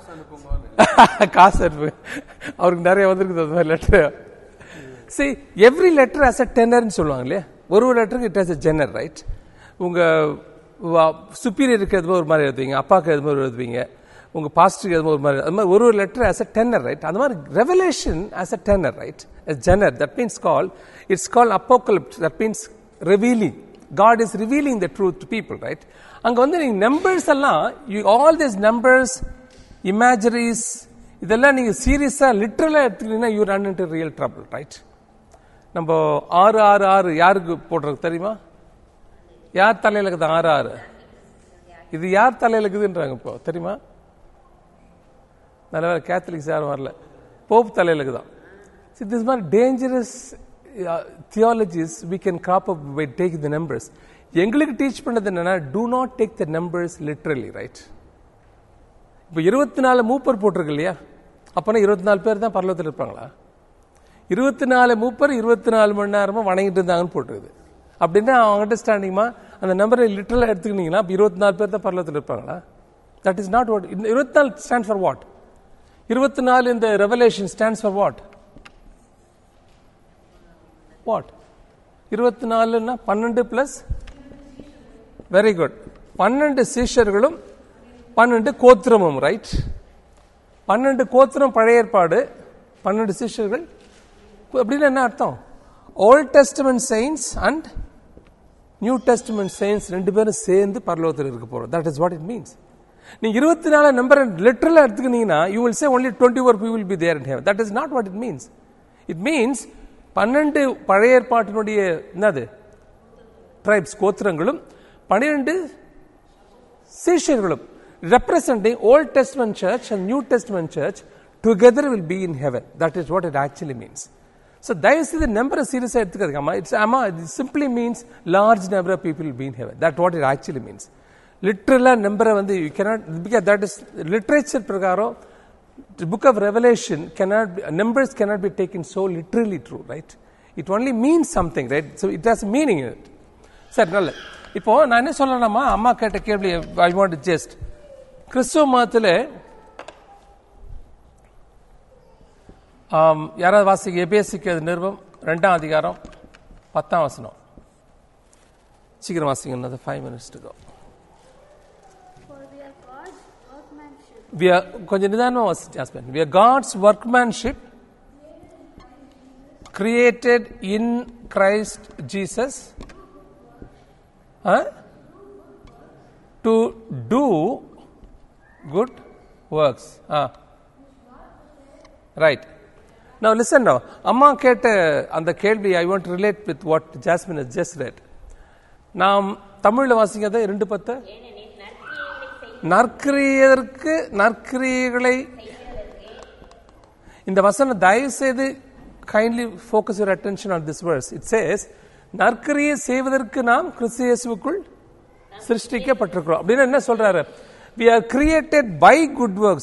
காசு அனுப்பு அவருக்கு நிறைய வந்திருக்குது அந்த மாதிரி லெட்டர் சரி எவ்ரி லெட்டர் ஆஸ் அ டென்னர்னு சொல்லுவாங்க இல்லையா ஒரு ஒரு லெட்டருக்கு it has a genre right உங்கள் சுப்பீரியருக்கு எது ஒரு மாதிரி எழுதுவீங்க அப்பாவுக்கு எது மாதிரி எழுதுவீங்க உங்கள் பாஸ்டருக்கு எது ஒரு மாதிரி அது மாதிரி ஒரு ஒரு letter has a tenor right அந்த மாதிரி revelation has a tenor right genre that means call it's call apocalyptic that means revealing God is revealing the truth to people right அங்கே வந்து நீங்கள் நம்பர்ஸ் எல்லாம் you all this numbers imageries இதெல்லாம் நீங்கள் சீரியஸாக லிட்ரலாக எடுத்துக்கிட்டீங்கன்னா you run into real trouble right நம்ம ஆறு ஆறு ஆறு யாருக்கு போடுறது தெரியுமா யார் தலையில் இருக்குது ஆறு ஆறு இது யார் தலையில் இருக்குதுன்றாங்க இப்போ தெரியுமா நல்ல வேலை கேத்தலிக்ஸ் யாரும் வரல போப் தலையில் இருக்குதான் See, this மாதிரி dangerous theologies we can crop up by take the numbers எங்களுக்கு டீச் பண்ணது என்னன்னா do not take the numbers literally right இப்போ இருபத்தி நாலு மூப்பர் போட்டிருக்கு இல்லையா அப்போனா இருபத்தி நாலு பேர் தான் பரலோகத்தில் இருப்பாங்களா இருபத்தி நாலு மூப்பர் இருபத்தி நாலு மணி நேரமா வணங்கிட்டு இருந்தாங்கன்னு போட்டிருக்குது அப்படின்னா அவங்க அண்டர்ஸ்டாண்டிங்மா அந்த நம்பரை லிட்டரலாக எடுத்துக்கிட்டீங்கன்னா இப்போ இருபத்தி நாலு பேர் தான் பரலோகத்தில் இருப்பாங்களா தட் இஸ் நாட் வாட் இருபத்தி நாலு ஸ்டாண்ட் ஃபார் வாட் இருபத்தி நாலு இந்த revelation stands for what what இருபத்தி நாலுன்னா பன்னெண்டு பிளஸ் வெரி குட் பன்னெண்டு சீஷர்களும் பன்னெண்டு கோத்திரமும் ரைட் பன்னெண்டு கோத்திரம் பழைய ஏற்பாடு பன்னெண்டு சிஷ்யர்கள் அப்படின்னு என்ன அர்த்தம் old testament saints and new testament saints ரெண்டு பேரும் சேர்ந்து பரலோகத்தில் இருக்க போறோம் that is what it means நீங்க இருபத்தி நாலு நம்பர் லிட்டரலா எடுத்துக்கிட்டீங்கன்னா you will say only twenty four people be there in heaven that is not what it means it means பன்னெண்டு பழைய ஏற்பாட்டினுடைய என்னது ட்ரைப்ஸ் கோத்திரங்களும் பன்னிரெண்டு சீஷர்களும் representing Old Testament church and New Testament church together will be in heaven. That is what it actually means. So தயவு செய்து நம்பரை சீரியஸாக எடுத்துக்காதுங்கம்மா it's ஆமா it simply means large number of people will be in heaven. That what it actually means. லிட்ரலாக நம்பரை வந்து you cannot because that is literature பிரகாரம் the book of revelation cannot be, numbers cannot be taken so literally true right it only means something right so it has meaning in it சரி நல்ல இப்போ நான் என்ன சொல்லலாமா அம்மா கேட்ட கேள்வி ஐ வாண்ட் ஜஸ்ட் கிறிஸ்துவ மதத்தில் யாராவது வாசிக்க எபேசிக்கு நிருபம் ரெண்டாம் அதிகாரம் பத்தாம் வசனம் சீக்கிரம் வாசிங்க another five minutes to go For we are God's workmanship, we are கொஞ்சம் நிதானமா வாசி Jasmine we are god's workmanship created in christ jesus huh? to do good works ah. right now listen now அம்மா கேட்ட அந்த கேள்வி I want relate with what Jasmine has just read நாம் தமிழ்ல வாசிக்கிறத ரெண்டு பத்து ஏனெனில் நற்கிரியைகளை செய்ய நற்கிரியதற்கு நற்கிரியைகளை இந்த வசனம் தயவு செய்து kindly focus your attention on this verse it says நற்கிரியை செய்வதற்கு நாம் கிறிஸ்து இயேசுவுக்குள் சிருஷ்டிக்கப்பட்டிருக்கிறோம் அப்படின்னு என்ன சொல்றாரு we are created by good works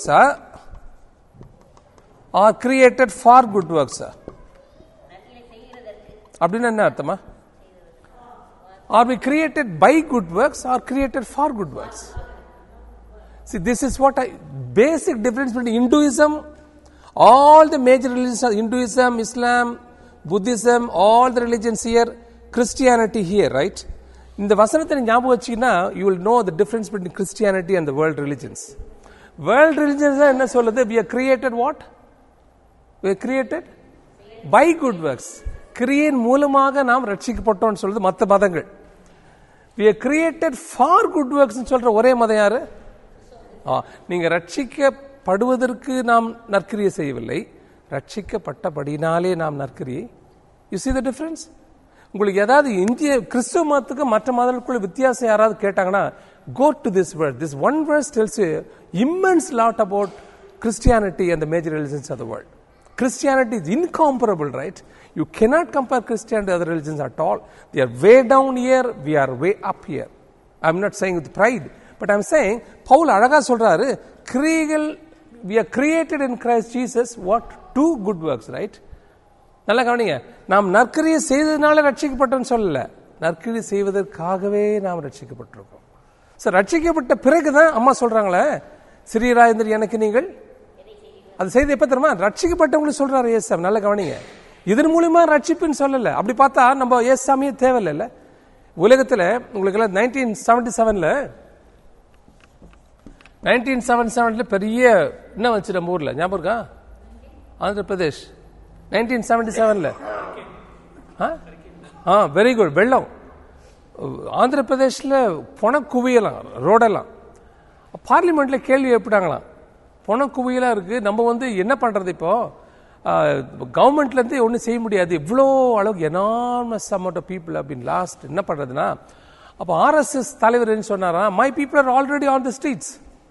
are created for good works நற்கிரியை செய்கிறதற்கு அப்படின்னு என்ன அர்த்தமா are we created by good works or created for good works see this is what i basic difference between hinduism all the major religions are hinduism islam buddhism all the religions here christianity here right இந்த வசனத்தை நீங்க ஞாபகம் வச்சீங்கன்னா you will know the difference between christianity and the world religions world religions என்ன சொல்லுது we are created what we are created by good works கிரியையின் மூலமாக நாம் ரட்சிக்கப்பட்டோம்னு சொல்றது மற்ற மதங்கள் we are created for good works சொல்ற ஒரே மதம் யாரு ஆ, நீங்க ரட்சிக்கப்படுவதற்கு நாம் நற்கிரியை செய்யவில்லை ரட்சிக்கப்பட்டபடினாலே நாம் நற்கிரியை யூ see the difference உங்களுக்கு ஏதாவது இந்திய கிறிஸ்துவ மதத்துக்கு மற்ற மதங்களுக்குள்ள வித்தியாசம் யாராவது கேட்டாங்கன்னா go to this verse this one verse tells you immense lot about christianity and the major religions of the world Christianity is incomparable, right? You cannot compare Christianity to other religions at all. They are way down here, we are way up here. I'm not saying with pride, but I'm saying, Pavul அழகா சொல்றாரு கிரியைகள் we are created in Christ Jesus what two good works, right? நல்லா கவனிங்க நாம் நற்கிரியை செய்ததுனால ரட்சிக்கப்பட்டோம்னு சொல்லல நற்கிரி செய்வதற்காகவே நாம் ரட்சிக்கப்பட்டிருக்கோம் sir ரட்சிக்கப்பட்ட பிறகுதான் அம்மா சொல்றாங்களே சிறியராயந்தர் எனக்கு நீங்கள் அது செய்து எப்ப தெரியுமா ரட்சிக்கப்பட்டவங்களுக்கு சொல்றாரு ஏசாமி நல்ல கவனிங்க இதன் மூலியமா ரட்சிப்புன்னு சொல்லல அப்படி பார்த்தா நம்ம ஏசாமியே தேவையில்ல உலகத்துல உங்களுக்கு எல்லாம் நைன்டீன் செவன்டி செவன்ல நைன்டீன் செவன் செவன்ல பெரிய என்ன வந்துச்சு நம்ம ஊர்ல ஞாபகம் இருக்கா ஆந்திர பிரதேஷ் நைன்டீன் செவன்டி செவன்ல ஆ வெரி குட் வெள்ளம் ஆந்திர பிரதேஷ்ல பொண குவியலாம் ரோடெல்லாம் பார்லிமெண்ட்ல கேள்வி எழுப்பிட்டாங்களாம் பொண குவியலா இருக்கு நம்ம வந்து என்ன பண்றது இப்போ கவர்மெண்ட்ல இருந்து ஒன்றும் செய்ய முடியாது இவ்வளோ அளவுக்கு எனார்மஸ் அமௌண்ட் ஆஃப் பீப்புள் அப்படின்னு லாஸ்ட் என்ன பண்றதுன்னா அப்போ ஆர்எஸ்எஸ் தலைவர் என்ன சொன்னாரா my people are already on the streets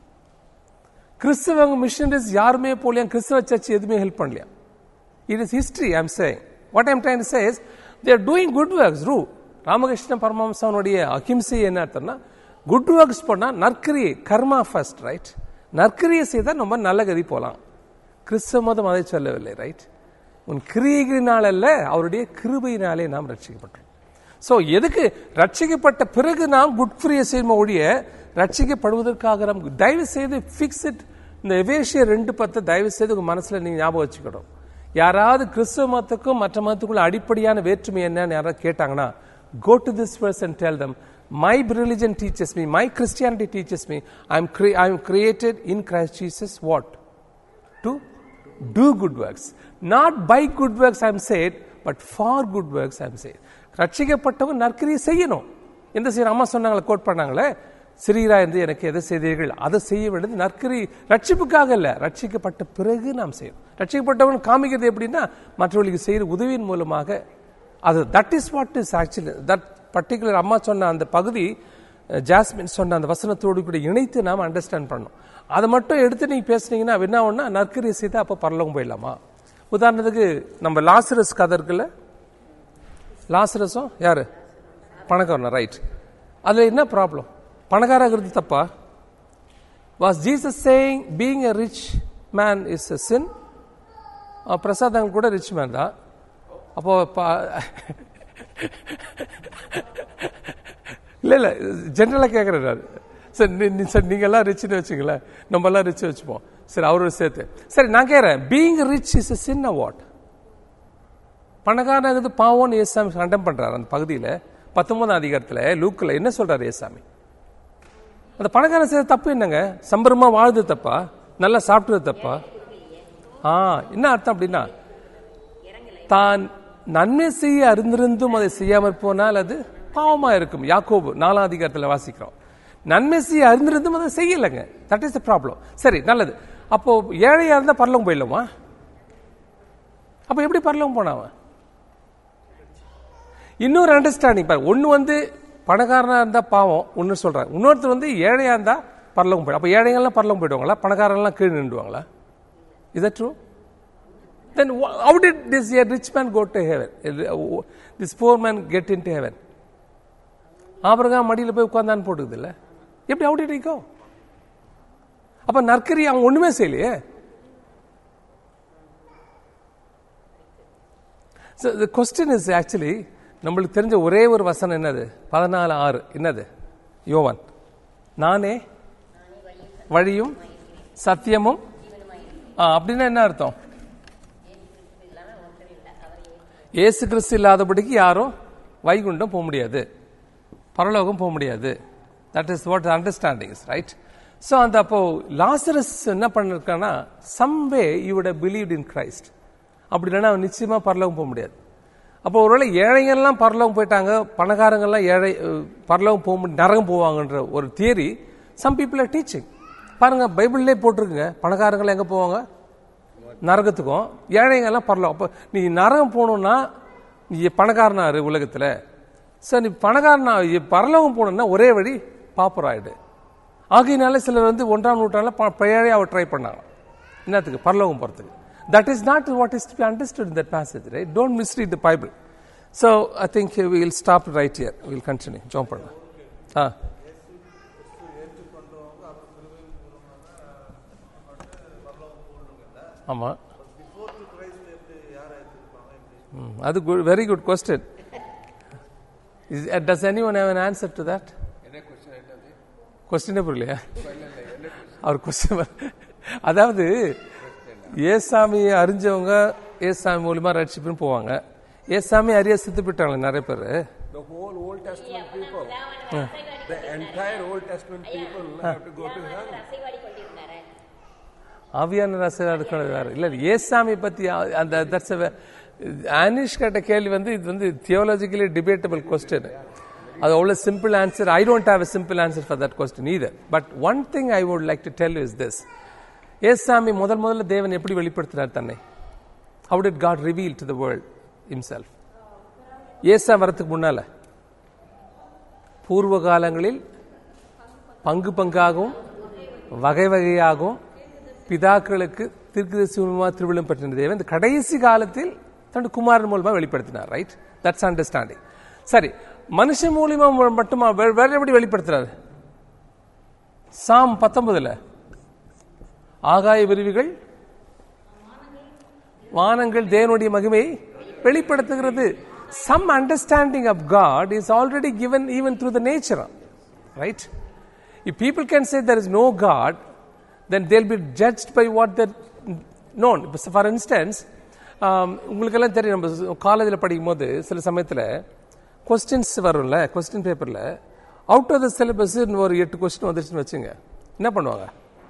கிறிஸ்தவங்க மிஷனரிஸ் யாருமே போலியா கிறிஸ்தவ சர்ச் எதுவுமே ஹெல்ப் பண்ணலையா it is history I'm saying what I'm trying says they're doing good works ரூ ராமகிருஷ்ண பரமஹம்சனுடைய அகிம்சை என்ன அர்த்தம்னா குட் ஒர்க்ஸ் பண்ணா நற்கிரியை கர்மா ஃபர்ஸ்ட் ரைட் நற்கிரியை செய்தால் நம்ம நல்ல கதி போலாம் கிறிஸ்தவ மதம் அதை சொல்லவில்லை ரைட் உன் கிரியைகளினால் அல்ல அவருடைய கிருபையினாலே நாம் ரட்சிக்கப்பட்டோம் சோ எதுக்கு ரட்சிக்கப்பட்ட பிறகு நாம் குட் கிரியை செய்யும் ஒழிய ரட்சிக்கப்படுவதற்காக நாம் தயவு செய்து ஃபிக்ஸ் இட் இந்த எவேஷிய ரெண்டு பத்தை தயவு செய்து உங்க மனசுல நீங்க ஞாபகம் வச்சுக்கணும் யாராவது கிறிஸ்துவ மதத்துக்கும் மற்ற மதத்துக்குள்ள அடிப்படையான வேற்றுமை என்னன்னு யாராவது கேட்டாங்கன்னா go to this verse and tell them my religion teaches me my christianity teaches me i'm cre- i'm created in christ jesus what to do good works not by good works i'm saved but for good works i'm saved ரட்சிக்கப்பட்டவங்க நற்கிரியை செய்யணும் எந்த செய்யணும் அம்மா சொன்னாங்களே code பண்ணாங்களே சிறியரா இருந்து எனக்கு எதை செய்தீர்கள் அதை செய்ய வேண்டியது நற்கரி ரட்சிப்புக்காக இல்ல ரட்சிக்கப்பட்ட பிறகு நாம் செய்யணும் ரட்சிக்கப்பட்டவன் காமிக்கிறது எப்படின்னா மற்றவர்களுக்கு செய்யற உதவியின் மூலமாக அது that is what is actually that particular அம்மா சொன்ன அந்த பகுதி ஜாஸ்மின் சொன்ன அந்த வசனத்தோடு கூட இணைத்து நாம் அண்டர்ஸ்டாண்ட் பண்ணணும் அதை மட்டும் எடுத்து நீங்க பேசுனீங்கன்னா என்ன ஒன்னா நற்கரி செய்து அப்போ பரலோகம் போயிடலாமா உதாரணத்துக்கு நம்ம லாசரஸ் கதை இருக்குல்ல லாசரஸும் யாரு பணக்காரனா ரைட் அதுல என்ன ப்ராப்ளம் பணக்காரங்கிறது தப்பா was Jesus saying being a rich man is a sin Prasad கூட ரிச் மேன் தான் அப்போ இல்ல இல்ல ஜென்ரலா கேட்கறேன் நான் சரி நீ- நீ- சரி நீங்க எல்லாம் ரிச்னு வச்சுங்களேன் நம்ம எல்லாம் ரிச் வச்சுப்போம் சரி அவரோட சேர்த்து சரி நான் கேட்கறேன் being rich is a sin what பணக்காரனாகிறது பாவம்னு ஏசாமி கண்டம் பண்றாரு அந்த பகுதியில் பத்தொன்பதாம் அதிகாரத்துல லூக்கில் என்ன சொல்றாரு ஏசாமி அந்த பணக்காரன் செய்த தப்பு என்னங்க சம்பரமா வாழ்றது தப்பா நல்லா சாப்பிட்டது தப்பா ஆ என்ன அர்த்தம் அப்படின்னா தான் நன்மை செய்ய அறிந்திருந்தும் அதை செய்யாமற் போனால் அது பாவமா இருக்கும் யாக்கோபு நாலாம் அதிகாரத்துல வாசிக்கிறோம் நன்மை செய்ய அறிந்திருந்தும் அதை செய்யலைங்க தட் இஸ் த ப்ராப்ளம் சரி நல்லது அப்போ ஏழையா இருந்தா பரலவம் போயிடலாமா அப்ப எப்படி பரலவம் போனாவன் இன்னொரு அண்டர்ஸ்டாண்டிங் பாரு ஒன்னு வந்து பணக்காரனா இருந்தா பாவம் ஒன்னு சொல்றாங்க இன்னொருத்தர் வந்து ஏழையா இருந்தா பரலவம் போயிடும் அப்ப ஏழைகள்லாம் பரலவம் போயிடுவாங்களா பணக்காரங்களாம் கீழே நின்றுவாங்களா is true then wh- how did this a rich man go to heaven Uh, this poor man get into heaven Abraham மடியில போய் உட்கார்ந்தான்னு போட்டுக்குது இல்ல எப்படி how did he go அப்ப நற்கரி அவன் ஒண்ணுமே செய்யலையே So the question is actually நம்மளுக்கு தெரிஞ்ச ஒரே ஒரு வசனம் என்னது பதினாலு ஆறு என்னது யோவான் நானே வழியும் சத்தியமும் ஆ, அப்படின்னா என்ன அர்த்தம் இயேசு கிறிஸ்து இல்லாதபடிக்கு யாரும் வைகுண்டம் போக முடியாது பரலோகம் போக முடியாது that is what understanding is right so அந்த அப்போ லாசரஸ் என்ன பண்ணிருக்கான்னா some way you'd believe in Christ அப்படி இல்லைன்னா அவன் நிச்சயமா பரலோகம் போக முடியாது அப்போ ஒருவேளை ஏழைங்கள்லாம் பரலோகம் போயிட்டாங்க பணக்காரங்கள்லாம் ஏழை அஹ், பரலோகம் போக முடியும் நரகம் போவாங்கன்ற ஒரு theory some people are teaching பாருங்க பைபிள்லே போட்டிருக்குங்க பணக்காரங்களாம் எங்க போவாங்க நரகத்துக்கும் ஏழைங்க எல்லாம் பரலோகம் அப்போ நீ நரகம் போகணும்னா நீ பணக்காரனாரு உலகத்துல சார் நீ பணக்காரனா பரலோகம் போகணும்னா ஒரே வழி பாப்பராயிடு ஆகையினால சிலர் வந்து ஒன்றாம் நூற்றாண்டுல ஏழை அவர் ட்ரை பண்ணாங்க என்னத்துக்கு பரலோகம் போறதுக்கு that is not what is to be understood in that passage right don't misread the Bible so I think will stop right here will continue ஜோம் பண்ணலாம் ஆ ஆமா ம், அது very good question does any one have an answer to that கொஸ்டினே புரியலையா அவர் question அதாவது ஏசாமியை அறிஞ்சவங்க ஏசாமி மூலியமா ரட்சிப்புன்னு போவாங்க ஏசாமி அறிய சித்து போயிட்டாங்க நிறைய பேர் The whole Old Testament people, the entire Old Testament people have to go to hell. அசைவாடி கொண்டிருந்தாரே ஆவியான ரசம் இருக்கிறது வேற இல்ல ஏசாமி பத்தி அ- அந்த தட்ஸ் ஆனிஷ் கேட்ட கேள்வி வந்து இது வந்து தியோலஜிக்கலி டிபேட்டபிள் கொஸ்டின் அது அவ்வளவு simple answer I don't have a simple answer for that question either but one thing I would like to tell is this ஏசாமி முதல் முதல்ல தேவன் எப்படி வெளிப்படுத்தினார் தன்னை how did god reveal to the world himself ஏசா வரத்துக்கு முன்னால பூர்வ காலங்களில் பங்கு பங்காகவும் வகை வகையாகவும் பிதாக்களுக்கு திருக்குதரிசிமா திருவிழம் பெற்ற தேவன் இந்த கடைசி காலத்தில் தன்னுடைய குமாரன் மூலமா வெளிப்படுத்தினார் ரைட் தட்ஸ் அண்டர்ஸ்டாண்டிங் சரி மனுஷன் மூலியமா மட்டுமா வே- வேற எப்படி வெளிப்படுத்துறாரு சாம் பத்தொன்பதுல ஆகாய விரிவுகள் வானங்கள் தேவனுடைய மகிமையை வெளிப்படுத்துகிறது some understanding of God is already given even through the nature right if people can say there is no God then they'll be judged by what they known இப்போ ஃபார் இன்ஸ்டன்ஸ் உங்களுக்கெல்லாம் தெரியும் நம்ம காலேஜில் படிக்கும் போது சில சமயத்தில் கொஸ்டின்ஸ் வரும்ல கொஸ்டின் பேப்பரில் அவுட் ஆஃப் த சிலபஸ் ஒரு எட்டு கொஸ்டின் வந்துருச்சுன்னு வச்சுங்க என்ன பண்ணுவாங்க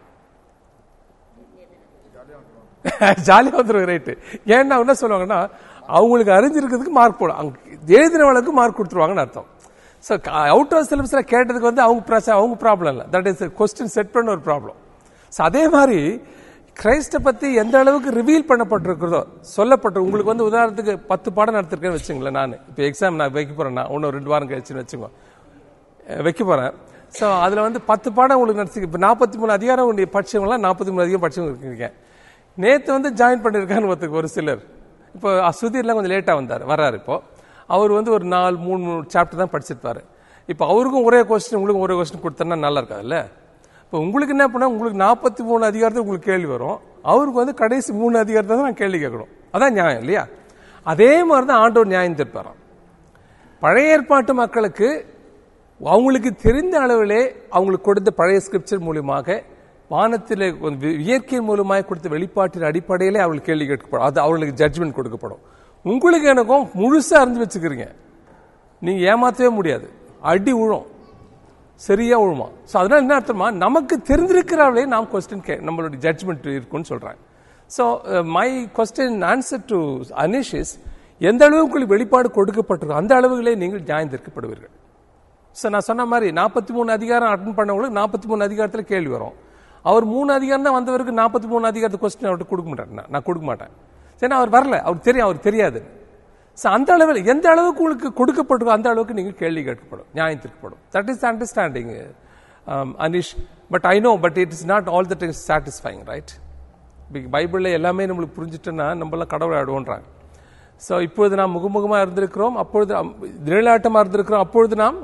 ஜாலியாக வந்துடும் ரைட்டு ஏன்னா என்ன சொல்லுவாங்கன்னா அவங்களுக்கு அறிஞ்சிருக்கிறதுக்கு மார்க் போடும் அவங்க எழுதினவளுக்கு மார்க் கொடுத்துருவாங்கன்னு அர்த்தம் ஸோ அவுட் ஆஃப் சிலபஸில் கேட்டதுக்கு வந்து அவங்க பிரச்சனை அவங்க ப்ராப்ளம் இல்லை தட் இஸ் கொஸ்டின் செட் பண்ண ஒரு ப்ராப்ளம் ஸோ அதே மாதிரி கிரைஸ்ட பத்தி எந்த அளவுக்கு ரிவீல் பண்ணப்பட்டிருக்கிறதோ சொல்லப்பட்டு உங்களுக்கு வந்து உதாரணத்துக்கு பத்து பாடம் நடத்திருக்கேன்னு வச்சுங்களேன் நான் இப்போ எக்ஸாம் நான் வைக்க போறேன் நான் இன்னும் ரெண்டு வாரம் கழிச்சுன்னு வச்சுக்கோ அஹ் வைக்க போறேன் ஸோ அதில் வந்து பத்து பாடம் உங்களுக்கு நடத்தி இப்போ நாற்பத்தி மூணு அதிகாரம் உடைய படிச்சவங்களாம் நாற்பத்தி மூணு அதிகம் படிச்சவங்க இருக்கீங்க நேற்று வந்து ஜாயின் பண்ணியிருக்கான்னு ஒருத்தருக்கு ஒரு சிலர் இப்போ சுதீர்லாம் கொஞ்சம் லேட்டாக வந்தார் வர்றாரு இப்போ அவர் வந்து ஒரு நாலு மூணு மூணு சாப்டர் தான் படிச்சிருப்பாரு இப்போ அவருக்கும் ஒரே கொஸ்டின் உங்களுக்கும் ஒரே கொஸ்டின் கொடுத்தோன்னா நல்லா இருக்காதுல்ல இப்போ உங்களுக்கு என்ன பண்ணா உங்களுக்கு நாற்பத்தி மூணு அதிகாரத்துக்கு உங்களுக்கு கேள்வி வரும் அவருக்கு வந்து கடைசி மூணு அதிகாரத்தை தான் நான் கேள்வி கேட்கணும் அதான் நியாயம் இல்லையா அதே மாதிரி தான் ஆண்டவர் நியாயம் தீர்ப்பாராம் பழைய ஏற்பாட்டு மக்களுக்கு அவங்களுக்கு தெரிந்த அளவிலே அவங்களுக்கு கொடுத்த பழைய ஸ்கிரிப்சர் மூலியமாக வானத்திலே ஒரு வி- இயற்கையின் மூலமாக கொடுத்த வெளிப்பாட்டின் அடிப்படையிலே அவங்களுக்கு கேள்வி கேட்கப்படும் அது அவர்களுக்கு ஜட்ஜ்மெண்ட் கொடுக்கப்படும் உங்களுக்கு எனக்கும் முழுசா அறிஞ்சு வச்சுக்கிறீங்க நீங்க ஏமாத்தவே முடியாது அடி விழும் சரியா விழுமா ஸோ அதனால என்ன அர்த்தமா நமக்கு தெரிஞ்சிருக்கிறவளே நாம் கொஸ்டின் கே நம்மளுடைய ஜட்ஜ்மெண்ட் இருக்கும்னு சொல்றேன் so my question answer to Anish is எந்த அளவுக்கு உங்களுக்கு வெளிப்பாடு கொடுக்கப்பட்டிருக்கோ அந்த அளவுகளே நீங்கள் நியாயந்திருக்கப்படுவீர்கள் ஸோ நான் சொன்ன மாதிரி நாற்பத்தி மூணு அதிகாரம் அட்டன் பண்ணவங்களுக்கு நாற்பத்தி மூணு அதிகாரத்தில் கேள்வி வரும் அவர் மூணு அதிகாரம் தான் வந்தவருக்கு நாற்பத்தி மூணு அதிகாரத்து கொஸ்டின் அவர்கிட்ட கொடுக்க மாட்டேன் நான். நான் கொடுக்க மாட்டேன் சரி அவர் வரல அவருக்கு தெரியும் அவருக்கு தெரியாது ஸோ அந்த அளவில் எந்த அளவுக்கு உங்களுக்கு கொடுக்கப்பட்டிருக்கோ அந்த அளவுக்கு நீங்கள் கேள்வி கேட்கப்படும் நியாயம் தீர்க்கப்படும் that is understanding Anish but I know but it is not all that is satisfying right பைபிளில் எல்லாமே நம்மளுக்கு புரிஞ்சுட்டோன்னா நம்மளாம் கடவுளை ஆடுவோன்றாங்க ஸோ இப்பொழுது நாம் முகமுகமாக இருந்திருக்கிறோம் அப்பொழுது அம்- நிழலாட்டமாக இருந்திருக்கிறோம் அப்பொழுது நாம்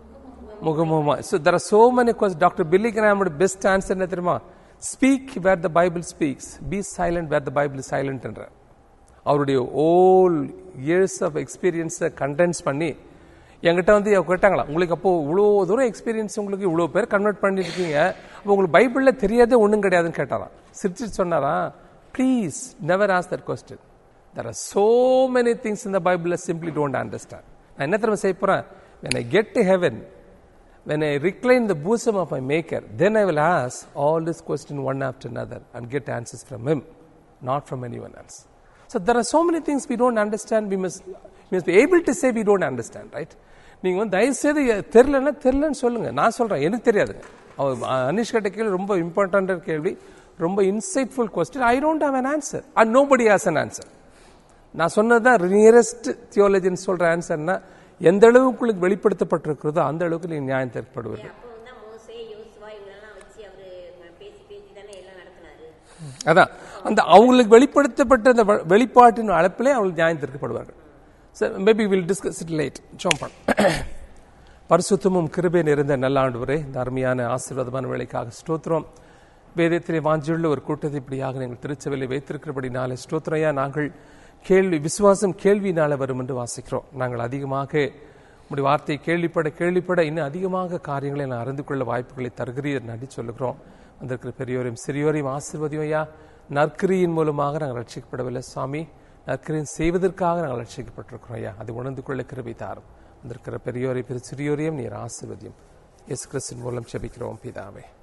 முகமுகமா so there are so many questions doctor Billy கிராமோட பெஸ்ட் ஆன்சர் என்ன தெரியுமா speak where the Bible speaks be silent where the Bible silent என்ற அவருடைய ஓல் இயர்ஸ் ஆஃப் எக்ஸ்பீரியன்ஸை கண்டென்ஸ் பண்ணி என்கிட்ட வந்து அவங்க கேட்டாங்களா உங்களுக்கு அப்போ இவ்வளோ தூரம் எக்ஸ்பீரியன்ஸ் உங்களுக்கு இவ்வளோ பேர் கன்வெர்ட் பண்ணிருக்கீங்க அப்போ உங்களுக்கு பைபிளில் தெரியாதே ஒன்றும் கிடையாதுன்னு கேட்டாராம் சிரிச்சிட்டு சொன்னாரா please never ask that question there are so many things இந்த பைபிளில் சிம்பிளி டோன்ட் அண்டர்ஸ்டாண்ட் நான் என்ன தெரியுமா செய்ய போகிறேன் when I get to heaven when I recline the bosom of my maker then I will ask all this question one after another and get answers from him not from anyone else so there are so many things we don't understand we must we must be able to say we don't understand right நீங்க வந்து தயவு செய்து தெரிலன்னா தெரிலன்னு சொல்லுங்க நான் சொல்றேன் எனக்கு தெரியாதுங்க அவர் அனிஷ் கேட்ட கேள்வி ரொம்ப இம்பார்ட்டன்ட் கேள்வி ரொம்ப insightful question I don't have an answer and nobody has an answer நான் சொன்னதுதான் நியரஸ்ட் தியோலஜின்னு சொல்ற ஆன்சர்னா எந்த அளவுக்கு உங்களுக்கு வெளிப்படுத்தப்பட்டிருக்கிறதோ அந்த அளவுக்கு நீங்க நியாயம் தீர்க்கப்படுவீர்கள் அப்போ வந்து மோசே யோசுவா இவங்களெல்லாம் வச்சு அவரு பேசி பேசி தானே எல்லாம் நடத்தினாரு அதான் அந்த அவங்களுக்கு வெளிப்படுத்தப்பட்ட அந்த வெ- வெளிப்பாட்டின் அழைப்பிலே அவங்களுக்கு நியாயம் தீர்க்கப்படுவார்கள் sir maybe will discuss it late ஜோம்பன் பரிசுத்தமும் கிருபை நிறைந்த நல்ல ஆண்டவரே இந்த அருமையான ஆசீர்வாதமான வேலைக்காக ஸ்தோத்திரம் வேதத்திலே வாஞ்சியுள்ள ஒரு கூட்டத்தை இப்படியாக நீங்கள் திருச்சபையில் வைத்திருக்கிறபடினாலே ஸ்தோத்திரையா நாங்கள் கேள்வி விசுவாசம் கேள்வினால வரும் என்று வாசிக்கிறோம் நாங்கள் அதிகமாக உடைய வார்த்தையை கேள்விப்பட கேள்விப்பட இன்னும் அதிகமாக காரியங்களை நான் அறிந்து கொள்ள வாய்ப்புகளை தருகிறீர் நன்றி சொல்லுகிறோம் வந்திருக்கிற பெரியோரையும் சிறியோரையும் ஆசீர்வதியும் ஐயா நற்கிரியின் மூலமாக நாங்கள் ரட்சிக்கப்படவில்லை சுவாமி நற்கிரியின் செய்வதற்காக நாங்கள் ரட்சிக்கப்பட்டிருக்கிறோம் ஐயா அதை உணர்ந்து கொள்ள கிருபை தாரும் வந்திருக்கிற பெரியோரை பெரு சிறியோரையும் நீர் ஆசீர்வதியும் இயேசு கிறிஸ்தின் மூலம் செபிக்கிறோம் பிதாவே